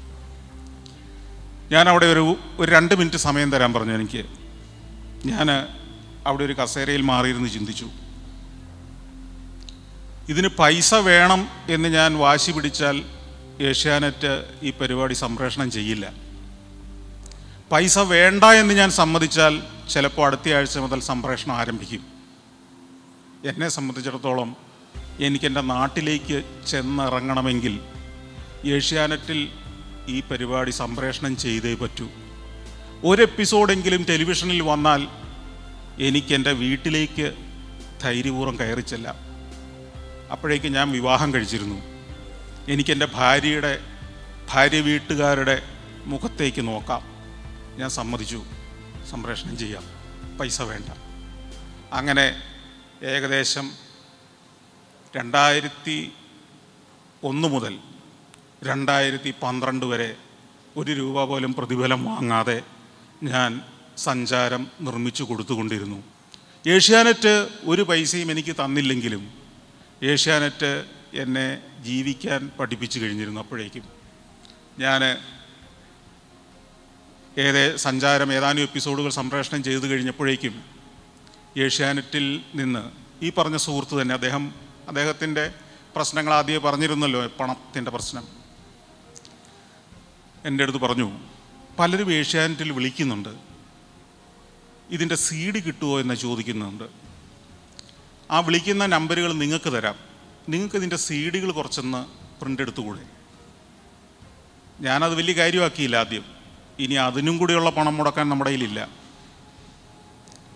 ഞാൻ അവിടെ ഒരു ഒരു രണ്ട് മിനിറ്റ് സമയം തരാൻ പറഞ്ഞു എനിക്ക് ഞാൻ അവിടെ ഒരു കസേരയിൽ മാറിയിരുന്ന് ചിന്തിച്ചു ഇതിന് പൈസ വേണം എന്ന് ഞാൻ വാശി പിടിച്ചാൽ ഏഷ്യാനെറ്റ് ഈ പരിപാടി സംപ്രേഷണം ചെയ്യില്ല പൈസ വേണ്ട എന്ന് ഞാൻ സമ്മതിച്ചാൽ ചിലപ്പോൾ അടുത്ത ആഴ്ച മുതൽ സംപ്രേഷണം ആരംഭിക്കും എന്നെ സംബന്ധിച്ചിടത്തോളം എനിക്ക് എൻ്റെ നാട്ടിലേക്ക് ചെന്നിറങ്ങണമെങ്കിൽ ഏഷ്യാനെറ്റിൽ ഈ പരിപാടി സംപ്രേഷണം ചെയ്തേ പറ്റൂ ഒരു എപ്പിസോഡെങ്കിലും ടെലിവിഷനിൽ വന്നാൽ എനിക്ക് എൻ്റെ വീട്ടിലേക്ക് ധൈര്യപൂർവ്വം കയറി ചെല്ലാം അപ്പോഴേക്ക് ഞാൻ വിവാഹം കഴിച്ചിരുന്നു എനിക്ക് എൻ്റെ ഭാര്യയുടെ ഭാര്യ വീട്ടുകാരുടെ മുഖത്തേക്ക് നോക്കാം ഞാൻ സമ്മതിച്ചു സംപ്രേഷണം ചെയ്യാം പൈസ വേണ്ട അങ്ങനെ ഏകദേശം രണ്ടായിരത്തി ഒന്ന് മുതൽ രണ്ടായിരത്തി പന്ത്രണ്ട് വരെ ഒരു രൂപ പോലും പ്രതിഫലം വാങ്ങാതെ ഞാൻ സഞ്ചാരം നിർമ്മിച്ചു കൊടുത്തുകൊണ്ടിരുന്നു ഏഷ്യാനെറ്റ് ഒരു പൈസയും എനിക്ക് തന്നില്ലെങ്കിലും ഏഷ്യാനെറ്റ് എന്നെ ജീവിക്കാൻ പഠിപ്പിച്ചു കഴിഞ്ഞിരുന്നു അപ്പോഴേക്കും ഞാൻ ഏതേ സഞ്ചാരം ഏതാനും എപ്പിസോഡുകൾ സംപ്രേഷണം ചെയ്തു കഴിഞ്ഞപ്പോഴേക്കും ഏഷ്യാനെറ്റിൽ നിന്ന് ഈ പറഞ്ഞ സുഹൃത്ത് തന്നെ അദ്ദേഹം അദ്ദേഹത്തിൻ്റെ പ്രശ്നങ്ങൾ ആദ്യമേ പറഞ്ഞിരുന്നല്ലോ പണത്തിൻ്റെ പ്രശ്നം എൻ്റെ അടുത്ത് പറഞ്ഞു പലരും ഏഷ്യാനെറ്റിൽ വിളിക്കുന്നുണ്ട് ഇതിൻ്റെ സി ഡി കിട്ടുമോ എന്ന് ചോദിക്കുന്നുണ്ട് ആ വിളിക്കുന്ന നമ്പറുകൾ നിങ്ങൾക്ക് തരാം നിങ്ങൾക്ക് ഇതിൻ്റെ സി ഡികൾ കുറച്ചൊന്ന് പ്രിൻ്റ് എടുത്തുകൂടെ ഞാനത് വലിയ കാര്യമാക്കിയില്ല ആദ്യം ഇനി അതിനും കൂടിയുള്ള പണം മുടക്കാൻ നമ്മുടെ കയ്യിലില്ല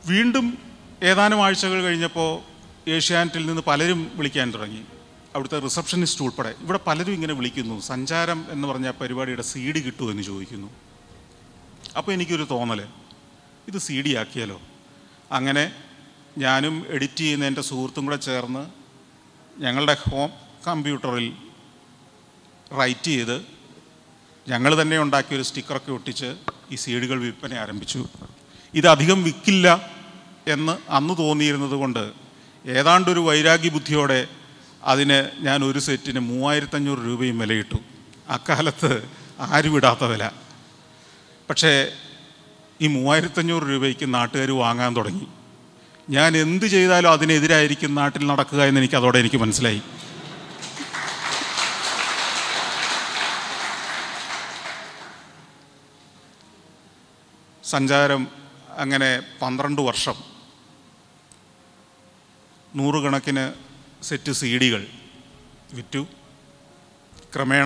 വീണ്ടും ഏതാനും ആഴ്ചകൾ കഴിഞ്ഞപ്പോൾ ഏഷ്യാനെറ്റിൽ നിന്ന് പലരും വിളിക്കാൻ തുടങ്ങി അവിടുത്തെ റിസപ്ഷനിസ്റ്റ് ഉൾപ്പെടെ ഇവിടെ പലരും ഇങ്ങനെ വിളിക്കുന്നു സഞ്ചാരം എന്ന് പറഞ്ഞ പരിപാടിയുടെ സി ഡി കിട്ടുമോ എന്ന് ചോദിക്കുന്നു അപ്പോൾ എനിക്കൊരു തോന്നൽ ഇത് സി ഡി ആക്കിയാലോ അങ്ങനെ ഞാനും എഡിറ്റ് ചെയ്യുന്ന എൻ്റെ സുഹൃത്തും കൂടെ ചേർന്ന് ഞങ്ങളുടെ ഹോം കമ്പ്യൂട്ടറിൽ റൈറ്റ് ചെയ്ത് ഞങ്ങൾ തന്നെ ഉണ്ടാക്കിയ ഒരു സ്റ്റിക്കറൊക്കെ ഒട്ടിച്ച് ഈ സീഡുകൾ വിൽപ്പന ആരംഭിച്ചു ഇത് അധികം വിൽക്കില്ല എന്ന് അന്ന് തോന്നിയിരുന്നത് കൊണ്ട് ഏതാണ്ടൊരു വൈരാഗ്യ ബുദ്ധിയോടെ അതിന് ഞാൻ ഒരു സെറ്റിന് മൂവായിരത്തഞ്ഞൂറ് രൂപയും വിലയിട്ടു അക്കാലത്ത് ആരും ഇടാത്ത വില പക്ഷേ ഈ മൂവായിരത്തഞ്ഞൂറ് രൂപയ്ക്ക് നാട്ടുകാർ വാങ്ങാൻ തുടങ്ങി ഞാൻ എന്ത് ചെയ്താലും അതിനെതിരായിരിക്കും നാട്ടിൽ നടക്കുക എന്ന് എനിക്ക് അതോടെ എനിക്ക് മനസ്സിലായി സഞ്ചാരം അങ്ങനെ പന്ത്രണ്ട് വർഷം നൂറുകണക്കിന് സെറ്റ് സി ഡികൾ വിറ്റു ക്രമേണ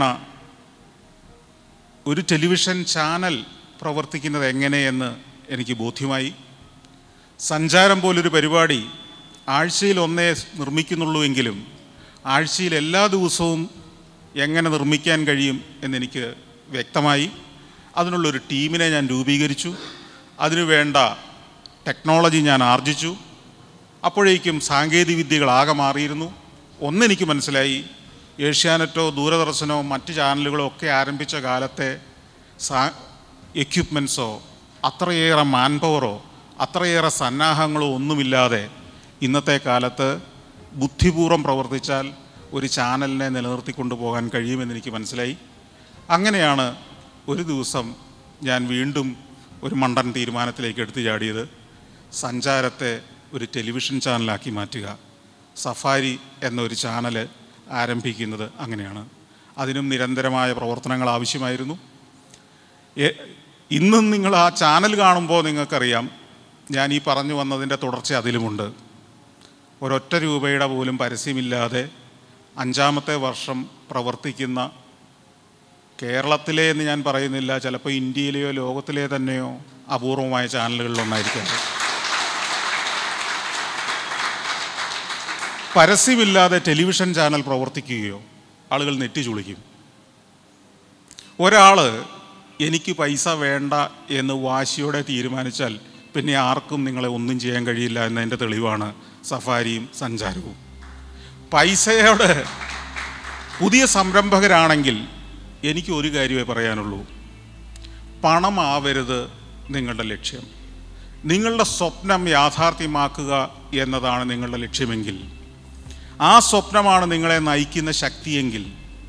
ഒരു ടെലിവിഷൻ ചാനൽ പ്രവർത്തിക്കുന്നത് എങ്ങനെയെന്ന് എനിക്ക് ബോധ്യമായി സഞ്ചാരം പോലൊരു പരിപാടി ആഴ്ചയിൽ ഒന്നേ നിർമ്മിക്കുന്നുള്ളൂവെങ്കിലും ആഴ്ചയിൽ എല്ലാ ദിവസവും എങ്ങനെ നിർമ്മിക്കാൻ കഴിയും എന്നെനിക്ക് വ്യക്തമായി അതിനുള്ളൊരു ടീമിനെ ഞാൻ രൂപീകരിച്ചു അതിനു വേണ്ട ടെക്നോളജി ഞാൻ ആർജിച്ചു അപ്പോഴേക്കും സാങ്കേതിക വിദ്യകളാകെ മാറിയിരുന്നു ഒന്നെനിക്ക് മനസ്സിലായി ഏഷ്യാനെറ്റോ ദൂരദർശനോ മറ്റ് ചാനലുകളോ ഒക്കെ ആരംഭിച്ച കാലത്തെ സാ എക്യുപ്മെൻസോ അത്രയേറെ മാൻ പവറോ അത്രയേറെ സന്നാഹങ്ങളോ ഒന്നുമില്ലാതെ ഇന്നത്തെ കാലത്ത് ബുദ്ധിപൂർവ്വം പ്രവർത്തിച്ചാൽ ഒരു ചാനലിനെ നിലനിർത്തിക്കൊണ്ടു പോകാൻ കഴിയുമെന്ന് എനിക്ക് മനസ്സിലായി അങ്ങനെയാണ് ഒരു ദിവസം ഞാൻ വീണ്ടും ഒരു മണ്ടൻ തീരുമാനത്തിലേക്ക് എടുത്തു ചാടിയത് സഞ്ചാരത്തെ ഒരു ടെലിവിഷൻ ചാനലാക്കി മാറ്റുക സഫാരി എന്നൊരു ചാനൽ ആരംഭിക്കുന്നത് അങ്ങനെയാണ് അതിനും നിരന്തരമായ പ്രവർത്തനങ്ങൾ ആവശ്യമായിരുന്നു എ- ഇന്നും നിങ്ങൾ ആ ചാനൽ കാണുമ്പോൾ നിങ്ങൾക്കറിയാം ഞാൻ ഈ പറഞ്ഞു വന്നതിൻ്റെ തുടർച്ച അതിലുമുണ്ട് ഒരൊറ്റ രൂപയുടെ പോലും പരസ്യമില്ലാതെ അഞ്ചാമത്തെ വർഷം പ്രവർത്തിക്കുന്ന കേരളത്തിലെ എന്ന് ഞാൻ പറയുന്നില്ല ചിലപ്പോൾ ഇന്ത്യയിലെയോ ലോകത്തിലെ തന്നെയോ അപൂർവമായ ചാനലുകളിലൊന്നായിരിക്കാം പരസ്യമില്ലാതെ ടെലിവിഷൻ ചാനൽ പ്രവർത്തിക്കുകയോ ആളുകൾ നെറ്റി ചുളിക്കും ഒരാൾ എനിക്ക് പൈസ വേണ്ട എന്ന് വാശിയോടെ തീരുമാനിച്ചാൽ പിന്നെ ആർക്കും നിങ്ങളെ ഒന്നും ചെയ്യാൻ കഴിയില്ല എന്നതിൻ്റെ തെളിവാണ് സഫാരിയും സഞ്ചാരവും പൈസയോട് പുതിയ സംരംഭകരാണെങ്കിൽ എനിക്ക് ഒരു കാര്യമേ പറയാനുള്ളൂ പണമാവരുത് നിങ്ങളുടെ ലക്ഷ്യം നിങ്ങളുടെ സ്വപ്നം യാഥാർത്ഥ്യമാക്കുക എന്നതാണ് നിങ്ങളുടെ ലക്ഷ്യമെങ്കിൽ ആ സ്വപ്നമാണ് നിങ്ങളെ നയിക്കുന്ന ശക്തിയെങ്കിൽ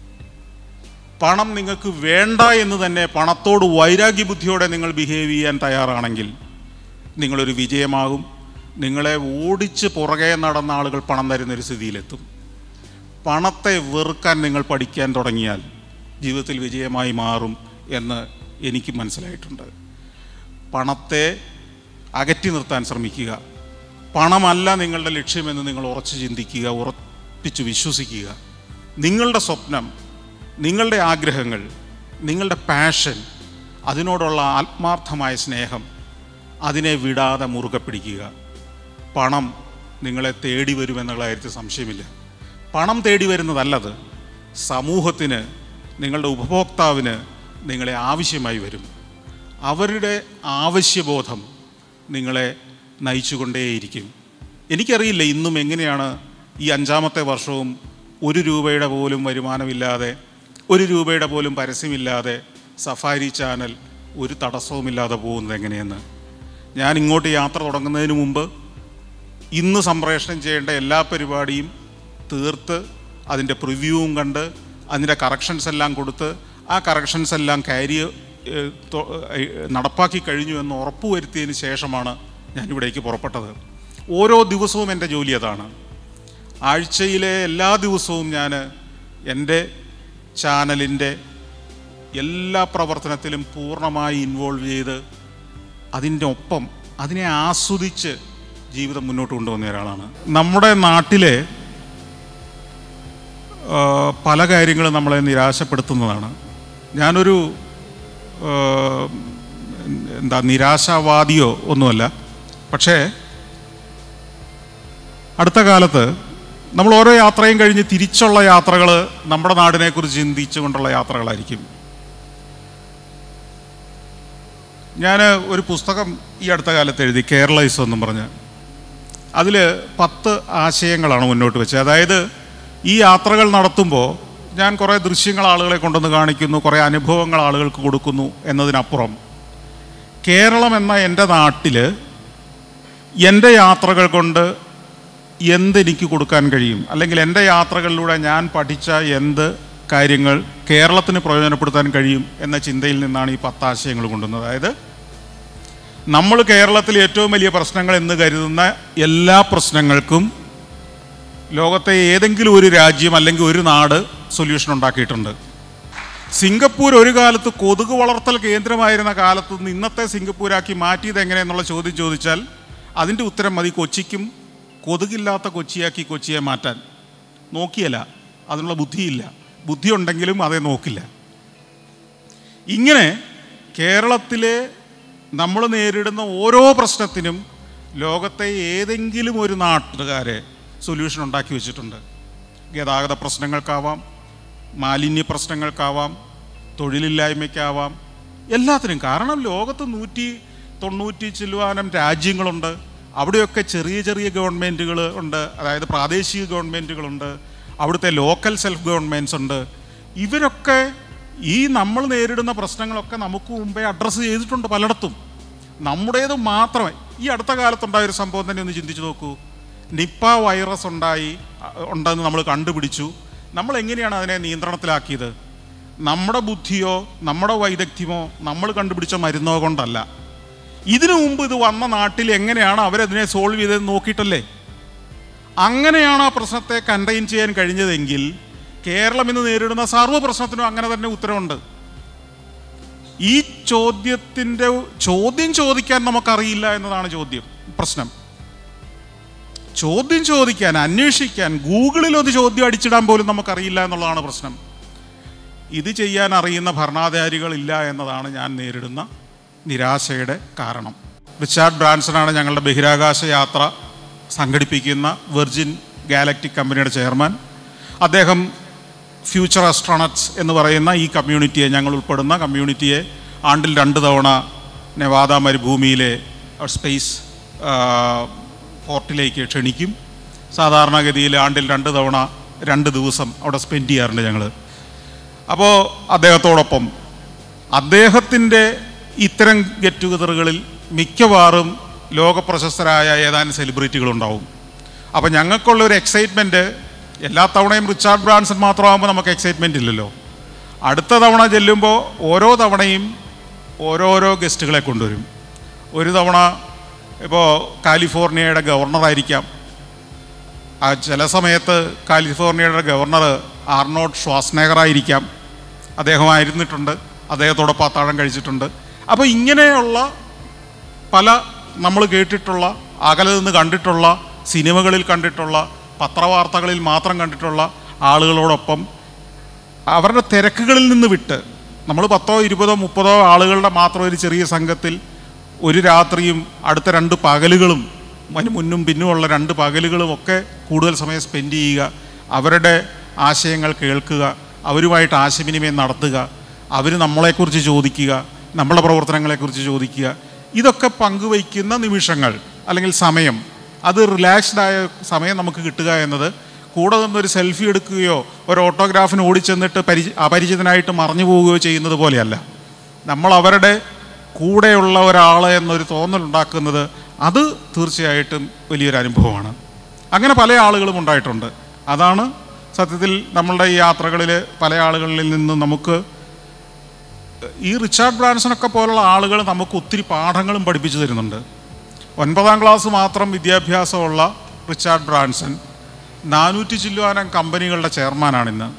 പണം നിങ്ങൾക്ക് വേണ്ട എന്ന് തന്നെ പണത്തോട് വൈരാഗ്യ ബുദ്ധിയോടെ നിങ്ങൾ ബിഹേവ് ചെയ്യാൻ തയ്യാറാണെങ്കിൽ നിങ്ങളൊരു വിജയമാകും നിങ്ങളെ ഓടിച്ച് പുറകെ നടന്ന ആളുകൾ പണം തരുന്നൊരു സ്ഥിതിയിലെത്തും പണത്തെ വെറുക്കാൻ നിങ്ങൾ പഠിക്കാൻ തുടങ്ങിയാൽ ജീവിതത്തിൽ വിജയമായി മാറും എന്ന് എനിക്ക് മനസ്സിലായിട്ടുണ്ട് പണത്തെ അകറ്റി നിർത്താൻ ശ്രമിക്കുക പണമല്ല നിങ്ങളുടെ ലക്ഷ്യമെന്ന് നിങ്ങൾ ഉറച്ചു ചിന്തിക്കുക ഉറപ്പിച്ച് വിശ്വസിക്കുക നിങ്ങളുടെ സ്വപ്നം നിങ്ങളുടെ ആഗ്രഹങ്ങൾ നിങ്ങളുടെ പാഷൻ അതിനോടുള്ള ആത്മാർത്ഥമായ സ്നേഹം അതിനെ വിടാതെ മുറുകെ പിടിക്കുക പണം നിങ്ങളെ തേടി വരുമെന്നുള്ള കാര്യത്തിൽ സംശയമില്ല പണം തേടി വരുന്നതല്ലത് സമൂഹത്തിന് നിങ്ങളുടെ ഉപഭോക്താവിന് നിങ്ങളെ ആവശ്യമായി വരും അവരുടെ ആവശ്യബോധം നിങ്ങളെ നയിച്ചുകൊണ്ടേയിരിക്കും എനിക്കറിയില്ല ഇന്നും എങ്ങനെയാണ് ഈ അഞ്ചാമത്തെ വർഷവും ഒരു രൂപയുടെ പോലും വരുമാനമില്ലാതെ ഒരു രൂപയുടെ പോലും പരസ്യമില്ലാതെ സഫാരി ചാനൽ ഒരു തടസ്സവുമില്ലാതെ പോകുന്നത് എങ്ങനെയെന്ന് ഞാൻ ഇങ്ങോട്ട് യാത്ര തുടങ്ങുന്നതിന് മുമ്പ് ഇന്ന് സംപ്രേഷണം ചെയ്യേണ്ട എല്ലാ പരിപാടിയും തീർത്ത് അതിൻ്റെ പ്രിവ്യൂവും കണ്ട് അതിൻ്റെ കറക്ഷൻസ് എല്ലാം കൊടുത്ത് ആ കറക്ഷൻസ് എല്ലാം ക്യാരി ഏഹ്, തൊ- ഏഹ്, നടപ്പാക്കി കഴിഞ്ഞു എന്ന് ഉറപ്പുവരുത്തിയതിന് ശേഷമാണ് ഞാൻ ഇവിടേക്ക് പുറപ്പെട്ടത് ഓരോ ദിവസവും എൻ്റെ ജോലി അതാണ് ആഴ്ചയിലെ എല്ലാ ദിവസവും ഞാൻ എൻ്റെ ചാനലിൻ്റെ എല്ലാ പ്രവർത്തനത്തിലും പൂർണ്ണമായി ഇൻവോൾവ് ചെയ്ത് അതിൻ്റെ ഒപ്പം അതിനെ ആസ്വദിച്ച് ജീവിതം മുന്നോട്ട് കൊണ്ടുവന്ന ഒരാളാണ് നമ്മുടെ നാട്ടിലെ ആ, പല കാര്യങ്ങളും നമ്മളെ നിരാശപ്പെടുത്തുന്നതാണ് ഞാനൊരു ആ, എന്താ നിരാശാവാദിയോ ഒന്നുമല്ല പക്ഷേ അടുത്ത കാലത്ത് നമ്മൾ ഓരോ യാത്രയും കഴിഞ്ഞ് തിരിച്ചുള്ള യാത്രകൾ നമ്മുടെ നാടിനെക്കുറിച്ച് ചിന്തിച്ചുകൊണ്ടുള്ള യാത്രകളായിരിക്കും ഞാൻ ഒരു പുസ്തകം ഈ അടുത്ത കാലത്ത് എഴുതി കേരളൈസ് എന്നും പറഞ്ഞ് അതിൽ പത്ത് ആശയങ്ങളാണ് മുന്നോട്ട് വെച്ചത് അതായത് ഈ യാത്രകൾ നടത്തുമ്പോൾ ഞാൻ കുറേ ദൃശ്യങ്ങൾ ആളുകളെ കൊണ്ടുവന്ന് കാണിക്കുന്നു കുറേ അനുഭവങ്ങൾ ആളുകൾക്ക് കൊടുക്കുന്നു എന്നതിനപ്പുറം കേരളം എന്ന എൻ്റെ നാട്ടിൽ എൻ്റെ യാത്രകൾ കൊണ്ട് എന്തെനിക്ക് കൊടുക്കാൻ കഴിയും അല്ലെങ്കിൽ എൻ്റെ യാത്രകളിലൂടെ ഞാൻ പഠിച്ച എന്ത് കാര്യങ്ങൾ കേരളത്തിന് പ്രയോജനപ്പെടുത്താൻ കഴിയും എന്ന ചിന്തയിൽ നിന്നാണ് ഈ പത്താശയങ്ങൾ കൊണ്ടുവന്നത് അതായത് നമ്മൾ കേരളത്തിൽ ഏറ്റവും വലിയ പ്രശ്നങ്ങൾ എന്ന് കരുതുന്ന എല്ലാ പ്രശ്നങ്ങൾക്കും ലോകത്തെ ഏതെങ്കിലും ഒരു രാജ്യം അല്ലെങ്കിൽ ഒരു നാട് സൊല്യൂഷൻ ഉണ്ടാക്കിയിട്ടുണ്ട് സിംഗപ്പൂർ ഒരു കാലത്ത് കൊതുക് വളർത്തൽ കേന്ദ്രമായിരുന്ന കാലത്ത് നിന്ന് ഇന്നത്തെ സിംഗപ്പൂരാക്കി മാറ്റിയത് എങ്ങനെയെന്നുള്ള ചോദ്യം ചോദിച്ചാൽ അതിൻ്റെ ഉത്തരം മതി കൊച്ചിക്കും കൊതുകില്ലാത്ത കൊച്ചിയാക്കി കൊച്ചിയെ മാറ്റാൻ നോക്കിയല്ല അതിനുള്ള ബുദ്ധിയില്ല ബുദ്ധി ഉണ്ടെങ്കിലും അതേ നോക്കില്ല ഇങ്ങനെ കേരളത്തിലെ നമ്മൾ നേരിടുന്ന ഓരോ പ്രശ്നത്തിനും ലോകത്തെ ഏതെങ്കിലും ഒരു നാട്ടുകാരെ സൊല്യൂഷൻ ഉണ്ടാക്കി വെച്ചിട്ടുണ്ട് ഗതാഗത പ്രശ്നങ്ങൾക്കാവാം മാലിന്യ പ്രശ്നങ്ങൾക്കാവാം തൊഴിലില്ലായ്മയ്ക്കാവാം എല്ലാത്തിനും കാരണം ലോകത്ത് നൂറ്റി തൊണ്ണൂറ്റി ചില്ലുവാനം രാജ്യങ്ങളുണ്ട് അവിടെയൊക്കെ ചെറിയ ചെറിയ ഗവൺമെൻറ്റുകൾ ഉണ്ട് അതായത് പ്രാദേശിക ഗവൺമെൻറ്റുകളുണ്ട് അവിടുത്തെ ലോക്കൽ സെൽഫ് ഗവൺമെൻറ്റ്സ് ഉണ്ട് ഇവരൊക്കെ ഈ നമ്മൾ നേരിടുന്ന പ്രശ്നങ്ങളൊക്കെ നമുക്ക് മുമ്പേ അഡ്രസ്സ് ചെയ്തിട്ടുണ്ട് പലയിടത്തും നമ്മുടേത് മാത്രമേ ഈ അടുത്ത കാലത്തുണ്ടായ ഒരു സംഭവം തന്നെ ഒന്ന് ചിന്തിച്ചു നോക്കൂ നിപ്പ വൈറസ് ഉണ്ടായി അ, ഉണ്ടെന്ന് നമ്മൾ കണ്ടുപിടിച്ചു നമ്മൾ എങ്ങനെയാണ് അതിനെ നിയന്ത്രണത്തിലാക്കിയത് നമ്മുടെ ബുദ്ധിയോ നമ്മുടെ വൈദഗ്ധ്യമോ നമ്മൾ കണ്ടുപിടിച്ച മരുന്നോ കൊണ്ടല്ല ഇതിനു മുമ്പ് ഇത് വന്ന നാട്ടിൽ എങ്ങനെയാണ് അവരതിനെ സോൾവ് ചെയ്തതെന്ന് നോക്കിയിട്ടല്ലേ അങ്ങനെയാണ് ആ പ്രശ്നത്തെ കണ്ടെയ്ൻ ചെയ്യാൻ കഴിഞ്ഞതെങ്കിൽ കേരളം ഇന്ന് നേരിടുന്ന സർവ്വ പ്രശ്നത്തിനും അങ്ങനെ തന്നെ ഉത്തരവുണ്ട് ഈ ചോദ്യത്തിൻ്റെ ചോദ്യം ചോദിക്കാൻ നമുക്കറിയില്ല എന്നതാണ് ചോദ്യം പ്രശ്നം ചോദ്യം ചോദിക്കാൻ അന്വേഷിക്കാൻ ഗൂഗിളിൽ ഒരു ചോദ്യം അടിച്ചിടാൻ പോലും നമുക്കറിയില്ല എന്നുള്ളതാണ് പ്രശ്നം ഇത് ചെയ്യാൻ അറിയുന്ന ഭരണാധികാരികളില്ല എന്നതാണ് ഞാൻ നേരിടുന്ന നിരാശയുടെ കാരണം റിച്ചാർഡ് ബ്രാൻസനാണ് ഞങ്ങളുടെ ബഹിരാകാശ യാത്ര സംഘടിപ്പിക്കുന്ന വെർജിൻ ഗാലക്റ്റിക് കമ്പനിയുടെ ചെയർമാൻ അദ്ദേഹം ഫ്യൂച്ചർ അസ്ട്രോണറ്റ്സ് എന്ന് പറയുന്ന ഈ കമ്മ്യൂണിറ്റിയെ ഞങ്ങൾ ഉൾപ്പെടുന്ന കമ്മ്യൂണിറ്റിയെ ആണ്ടിൽ രണ്ട് തവണ നെവാദ മരുഭൂമിയിലെ സ്പേസ് പോർട്ടിലേക്ക് ക്ഷണിക്കും സാധാരണഗതിയിൽ ആണ്ടിൽ രണ്ട് തവണ രണ്ട് ദിവസം അവിടെ സ്പെൻഡ് ചെയ്യാറുണ്ട് ഞങ്ങൾ അപ്പോൾ അദ്ദേഹത്തോടൊപ്പം അദ്ദേഹത്തിൻ്റെ ഇത്തരം ഗെറ്റ് ടുഗതറുകളിൽ മിക്കവാറും ലോകപ്രശസ്തരായ ഏതാനും സെലിബ്രിറ്റികളുണ്ടാവും അപ്പോൾ ഞങ്ങൾക്കുള്ള ഒരു എക്സൈറ്റ്മെൻറ്റ് എല്ലാ തവണയും റിച്ചാർഡ് ബ്രാൻസൺ മാത്രമാകുമ്പോൾ നമുക്ക് എക്സൈറ്റ്മെൻ്റ് ഇല്ലല്ലോ അടുത്ത തവണ ചെല്ലുമ്പോൾ ഓരോ തവണയും ഓരോരോ ഗസ്റ്റുകളെ കൊണ്ടുവരും ഒരു തവണ ഇപ്പോൾ കാലിഫോർണിയയുടെ ഗവർണറായിരിക്കാം ആ ചില സമയത്ത് കാലിഫോർണിയയുടെ ഗവർണർ ആർണോഡ് ഷ്വാസ്നേഗറായിരിക്കാം അദ്ദേഹമായിരുന്നിട്ടുണ്ട് അദ്ദേഹത്തോടൊപ്പം അത്താഴം കഴിച്ചിട്ടുണ്ട് അപ്പോൾ ഇങ്ങനെയുള്ള പല നമ്മൾ കേട്ടിട്ടുള്ള അകലെ നിന്ന് കണ്ടിട്ടുള്ള സിനിമകളിൽ കണ്ടിട്ടുള്ള പത്രവാർത്തകളിൽ മാത്രം കണ്ടിട്ടുള്ള ആളുകളോടൊപ്പം അവരുടെ തിരക്കുകളിൽ നിന്ന് വിട്ട് നമ്മൾ പത്തോ ഇരുപതോ മുപ്പതോ ആളുകളുടെ മാത്രം ഒരു ചെറിയ സംഘത്തിൽ ഒരു രാത്രിയും അടുത്ത രണ്ട് പകലുകളും അതിന് മുന്നും പിന്നുമുള്ള രണ്ട് പകലുകളും ഒക്കെ കൂടുതൽ സമയം സ്പെൻഡ് ചെയ്യുക അവരുടെ ആശയങ്ങൾ കേൾക്കുക അവരുമായിട്ട് ആശയവിനിമയം നടത്തുക അവർ നമ്മളെക്കുറിച്ച് ചോദിക്കുക നമ്മളെ പ്രവർത്തനങ്ങളെക്കുറിച്ച് ചോദിക്കുക ഇതൊക്കെ പങ്കുവയ്ക്കുന്ന നിമിഷങ്ങൾ അല്ലെങ്കിൽ സമയം അത് റിലാക്സ്ഡ് ആയ സമയം നമുക്ക് കിട്ടുക എന്നത് കൂടെ നിന്നൊരു സെൽഫി എടുക്കുകയോ ഒരു ഓട്ടോഗ്രാഫിന് ഓടിച്ചെന്നിട്ട് പരിചി അപരിചിതനായിട്ട് മറഞ്ഞു പോവുകയോ ചെയ്യുന്നത് പോലെയല്ല നമ്മൾ അവരുടെ കൂടെയുള്ള ഒരാൾ എന്നൊരു തോന്നലുണ്ടാക്കുന്നത് അത് തീർച്ചയായിട്ടും വലിയൊരു അനുഭവമാണ് അങ്ങനെ പല ആളുകളും ഉണ്ടായിട്ടുണ്ട് അതാണ് സത്യത്തിൽ നമ്മളുടെ ഈ യാത്രകളിൽ പല ആളുകളിൽ നിന്ന് നമുക്ക് ഈ റിച്ചാർഡ് ബ്രാൻസണൊക്കെ പോലുള്ള ആളുകൾ നമുക്ക് ഒത്തിരി പാഠങ്ങളും പഠിപ്പിച്ചു തരുന്നുണ്ട് ഒൻപതാം ക്ലാസ് മാത്രം വിദ്യാഭ്യാസമുള്ള റിച്ചാർഡ് ബ്രാൻസൺ നാനൂറ്റി ചില്ലുവാനം കമ്പനികളുടെ ചെയർമാനാണിന്ന്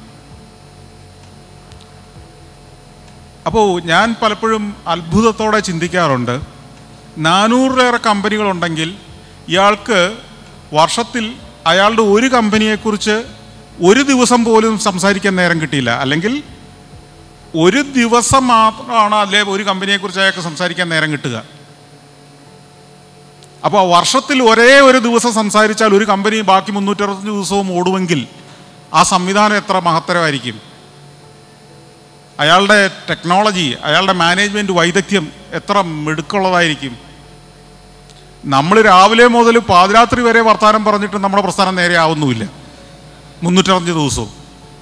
അപ്പോൾ ഞാൻ പലപ്പോഴും അത്ഭുതത്തോടെ ചിന്തിക്കാറുണ്ട് നാനൂറിലേറെ കമ്പനികളുണ്ടെങ്കിൽ ഇയാൾക്ക് വർഷത്തിൽ അയാളുടെ ഒരു കമ്പനിയെക്കുറിച്ച് ഒരു ദിവസം പോലും സംസാരിക്കാൻ നേരം കിട്ടിയില്ല അല്ലെങ്കിൽ ഒരു ദിവസം മാത്രമാണ് അല്ലെ ഒരു കമ്പനിയെക്കുറിച്ച് അയാൾക്ക് സംസാരിക്കാൻ നേരം കിട്ടുക അപ്പോൾ വർഷത്തിൽ ഒരേ ഒരു ദിവസം സംസാരിച്ചാൽ ഒരു കമ്പനി ബാക്കി മുന്നൂറ്ററുപത്തഞ്ച് ദിവസവും ഓടുമെങ്കിൽ ആ സംവിധാനം എത്ര മഹത്തരമായിരിക്കും അയാളുടെ ടെക്നോളജി അയാളുടെ മാനേജ്മെൻറ്റ് വൈദഗ്ധ്യം എത്ര മിടുക്കുള്ളതായിരിക്കും നമ്മൾ രാവിലെ മുതൽ പാതിരാത്രി വരെ വർത്തമാനം പറഞ്ഞിട്ട് നമ്മുടെ പ്രസ്ഥാനം നേരെ ആവുന്നുമില്ല മുന്നൂറ്റഞ്ച് ദിവസവും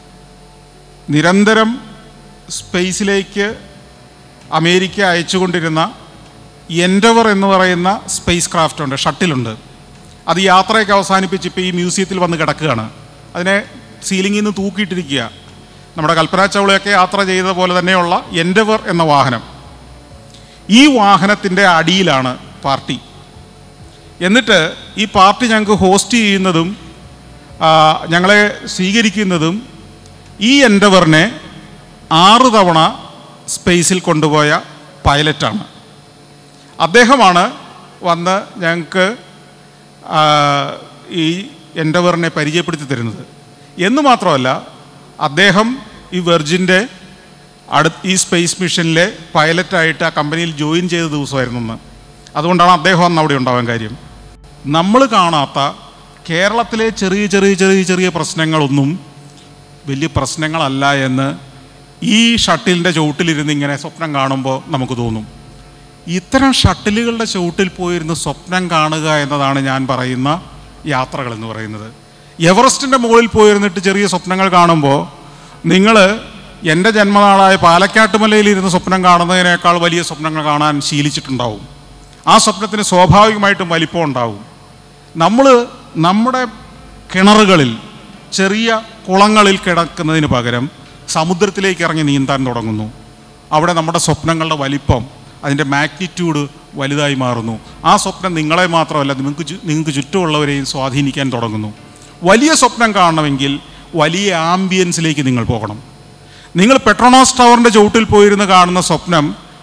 നിരന്തരം സ്പേസിലേക്ക് അമേരിക്ക അയച്ചുകൊണ്ടിരുന്ന എൻഡവർ എന്ന് പറയുന്ന സ്പേസ് ക്രാഫ്റ്റ് ഉണ്ട് ഷട്ടിലുണ്ട് അത് യാത്രയൊക്കെ അവസാനിപ്പിച്ച് ഇപ്പോൾ ഈ മ്യൂസിയത്തിൽ വന്ന് കിടക്കുകയാണ് അതിനെ സീലിംഗിൽ നിന്ന് തൂക്കിയിട്ടിരിക്കുക നമ്മുടെ കൽപ്പന ചൗളയൊക്കെ യാത്ര ചെയ്ത പോലെ തന്നെയുള്ള എൻഡവർ എന്ന വാഹനം ഈ വാഹനത്തിൻ്റെ അടിയിലാണ് പാർട്ടി എന്നിട്ട് ഈ പാർട്ടി ഞങ്ങൾക്ക് ഹോസ്റ്റ് ചെയ്യുന്നതും ആ, ഞങ്ങളെ സ്വീകരിക്കുന്നതും ഈ എൻഡവറിനെ ആറ് തവണ സ്പേസിൽ കൊണ്ടുപോയ പൈലറ്റാണ് അദ്ദേഹമാണ് വന്ന് ഞങ്ങൾക്ക് ആ, ഈ എൻഡവറിനെ പരിചയപ്പെടുത്തി തരുന്നത് എന്ന് മാത്രമല്ല അദ്ദേഹം ഈ വെർജിൻ്റെ അടു ഈ സ്പേസ് മിഷനിലെ പൈലറ്റായിട്ട് ആ കമ്പനിയിൽ ജോയിൻ ചെയ്ത ദിവസമായിരുന്നു അന്ന് അതുകൊണ്ടാണ് അദ്ദേഹം അന്ന് അവിടെ ഉണ്ടാവാൻ കാര്യം നമ്മൾ കാണാത്ത കേരളത്തിലെ ചെറിയ ചെറിയ ചെറിയ ചെറിയ പ്രശ്നങ്ങളൊന്നും വലിയ പ്രശ്നങ്ങളല്ല എന്ന് ഈ ഷട്ടിലിൻ്റെ ചുവട്ടിലിരുന്ന് ഇങ്ങനെ സ്വപ്നം കാണുമ്പോൾ നമുക്ക് തോന്നും ഇത്തരം ഷട്ടിലുകളുടെ ചുവട്ടിൽ പോയിരുന്ന് സ്വപ്നം കാണുക എന്നതാണ് ഞാൻ പറയുന്ന യാത്രകൾ എന്ന് പറയുന്നത് എവറസ്റ്റിൻ്റെ മുകളിൽ പോയിരുന്നിട്ട് ചെറിയ സ്വപ്നങ്ങൾ കാണുമ്പോൾ നിങ്ങൾ എൻ്റെ ജന്മനാളായ പാലക്കാട്ടുമലയിൽ ഇരുന്ന് സ്വപ്നം കാണുന്നതിനേക്കാൾ വലിയ സ്വപ്നങ്ങൾ കാണാൻ ശീലിച്ചിട്ടുണ്ടാവും ആ സ്വപ്നത്തിന് സ്വാഭാവികമായിട്ടും വലിപ്പം ഉണ്ടാവും നമ്മൾ നമ്മുടെ കിണറുകളിൽ ചെറിയ കുളങ്ങളിൽ കിടക്കുന്നതിന് പകരം സമുദ്രത്തിലേക്ക് ഇറങ്ങി നീന്താൻ തുടങ്ങുന്നു അവിടെ നമ്മുടെ സ്വപ്നങ്ങളുടെ വലിപ്പം അതിൻ്റെ മാഗ്നിറ്റ്യൂഡ് വലുതായി മാറുന്നു ആ സ്വപ്നം നിങ്ങളെ മാത്രമല്ല നിങ്ങൾക്ക് ചു- നിങ്ങൾക്ക് ചുറ്റുമുള്ളവരെയും സ്വാധീനിക്കാൻ തുടങ്ങുന്നു വലിയ സ്വപ്നം കാണണമെങ്കിൽ വലിയ ആംബിയൻസിലേക്ക് നിങ്ങൾ പോകണം നിങ്ങൾ പെട്രോണോസ് ടവറിൻ്റെ ചുവട്ടിൽ പോയിരുന്ന് കാണുന്ന സ്വപ്നം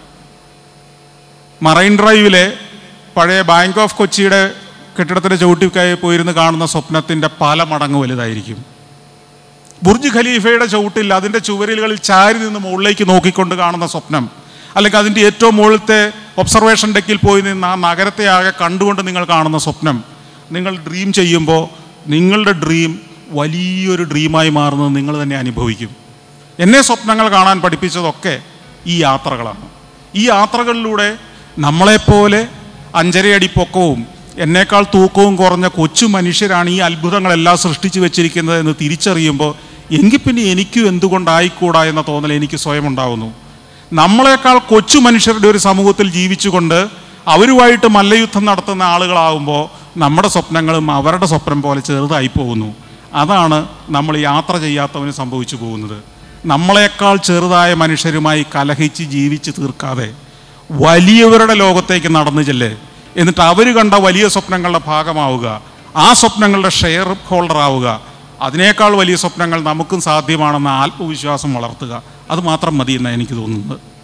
മറൈൻ ഡ്രൈവിലെ പഴയ ബാങ്ക് ഓഫ് കൊച്ചിയുടെ കെട്ടിടത്തിൻ്റെ ചുവട്ടിക്കായി പോയിരുന്ന് കാണുന്ന സ്വപ്നത്തിൻ്റെ പല മടങ്ങ് വലുതായിരിക്കും ബുർജ് ഖലീഫയുടെ ചുവട്ടിൽ അതിൻ്റെ ചുവരുകളിൽ ചാരി നിന്ന് മുകളിലേക്ക് നോക്കിക്കൊണ്ട് കാണുന്ന സ്വപ്നം അല്ലെങ്കിൽ അതിൻ്റെ ഏറ്റവും മുകളിലത്തെ ഒബ്സർവേഷൻ ഡെക്കിൽ പോയി നിന്ന് ആ നഗരത്തെ ആകെ കണ്ടുകൊണ്ട് നിങ്ങൾ കാണുന്ന സ്വപ്നം നിങ്ങൾ ഡ്രീം ചെയ്യുമ്പോൾ നിങ്ങളുടെ ഡ്രീം വലിയൊരു ഡ്രീമായി മാറുന്നത് നിങ്ങൾ തന്നെ അനുഭവിക്കും എന്നെ സ്വപ്നങ്ങൾ കാണാൻ പഠിപ്പിച്ചതൊക്കെ ഈ യാത്രകളാണ് ഈ യാത്രകളിലൂടെ നമ്മളെപ്പോലെ അഞ്ചരയടി പൊക്കവും എന്നേക്കാൾ തൂക്കവും കുറഞ്ഞ കൊച്ചു മനുഷ്യരാണ് ഈ അത്ഭുതങ്ങളെല്ലാം സൃഷ്ടിച്ചു വെച്ചിരിക്കുന്നത് എന്ന് തിരിച്ചറിയുമ്പോൾ എങ്കിൽ പിന്നെ എനിക്കും എന്തുകൊണ്ടായിക്കൂടാ എന്ന തോന്നൽ എനിക്ക് സ്വയം ഉണ്ടാവുന്നു നമ്മളെക്കാൾ കൊച്ചു മനുഷ്യരുടെ ഒരു സമൂഹത്തിൽ ജീവിച്ചുകൊണ്ട് അവരുമായിട്ട് മല്ലയുദ്ധം നടത്തുന്ന ആളുകളാകുമ്പോൾ നമ്മുടെ സ്വപ്നങ്ങളും അവരുടെ സ്വപ്നം പോലെ ചെറുതായി പോകുന്നു അതാണ് നമ്മൾ യാത്ര ചെയ്യാത്തവന് സംഭവിച്ചു പോകുന്നത് നമ്മളെക്കാൾ ചെറുതായ മനുഷ്യരുമായി കലഹിച്ച് ജീവിച്ച് തീർക്കാതെ വലിയവരുടെ ലോകത്തേക്ക് നടന്നു ചെല്ല് എന്നിട്ട് അവർ കണ്ട വലിയ സ്വപ്നങ്ങളുടെ ഭാഗമാവുക ആ സ്വപ്നങ്ങളുടെ ഷെയർ ഹോൾഡർ ആവുക അതിനേക്കാൾ വലിയ സ്വപ്നങ്ങൾ നമുക്കും സാധ്യമാണെന്ന ആത്മവിശ്വാസം വളർത്തുക അത് മാത്രം മതി എന്നാണ് എനിക്ക് തോന്നുന്നത്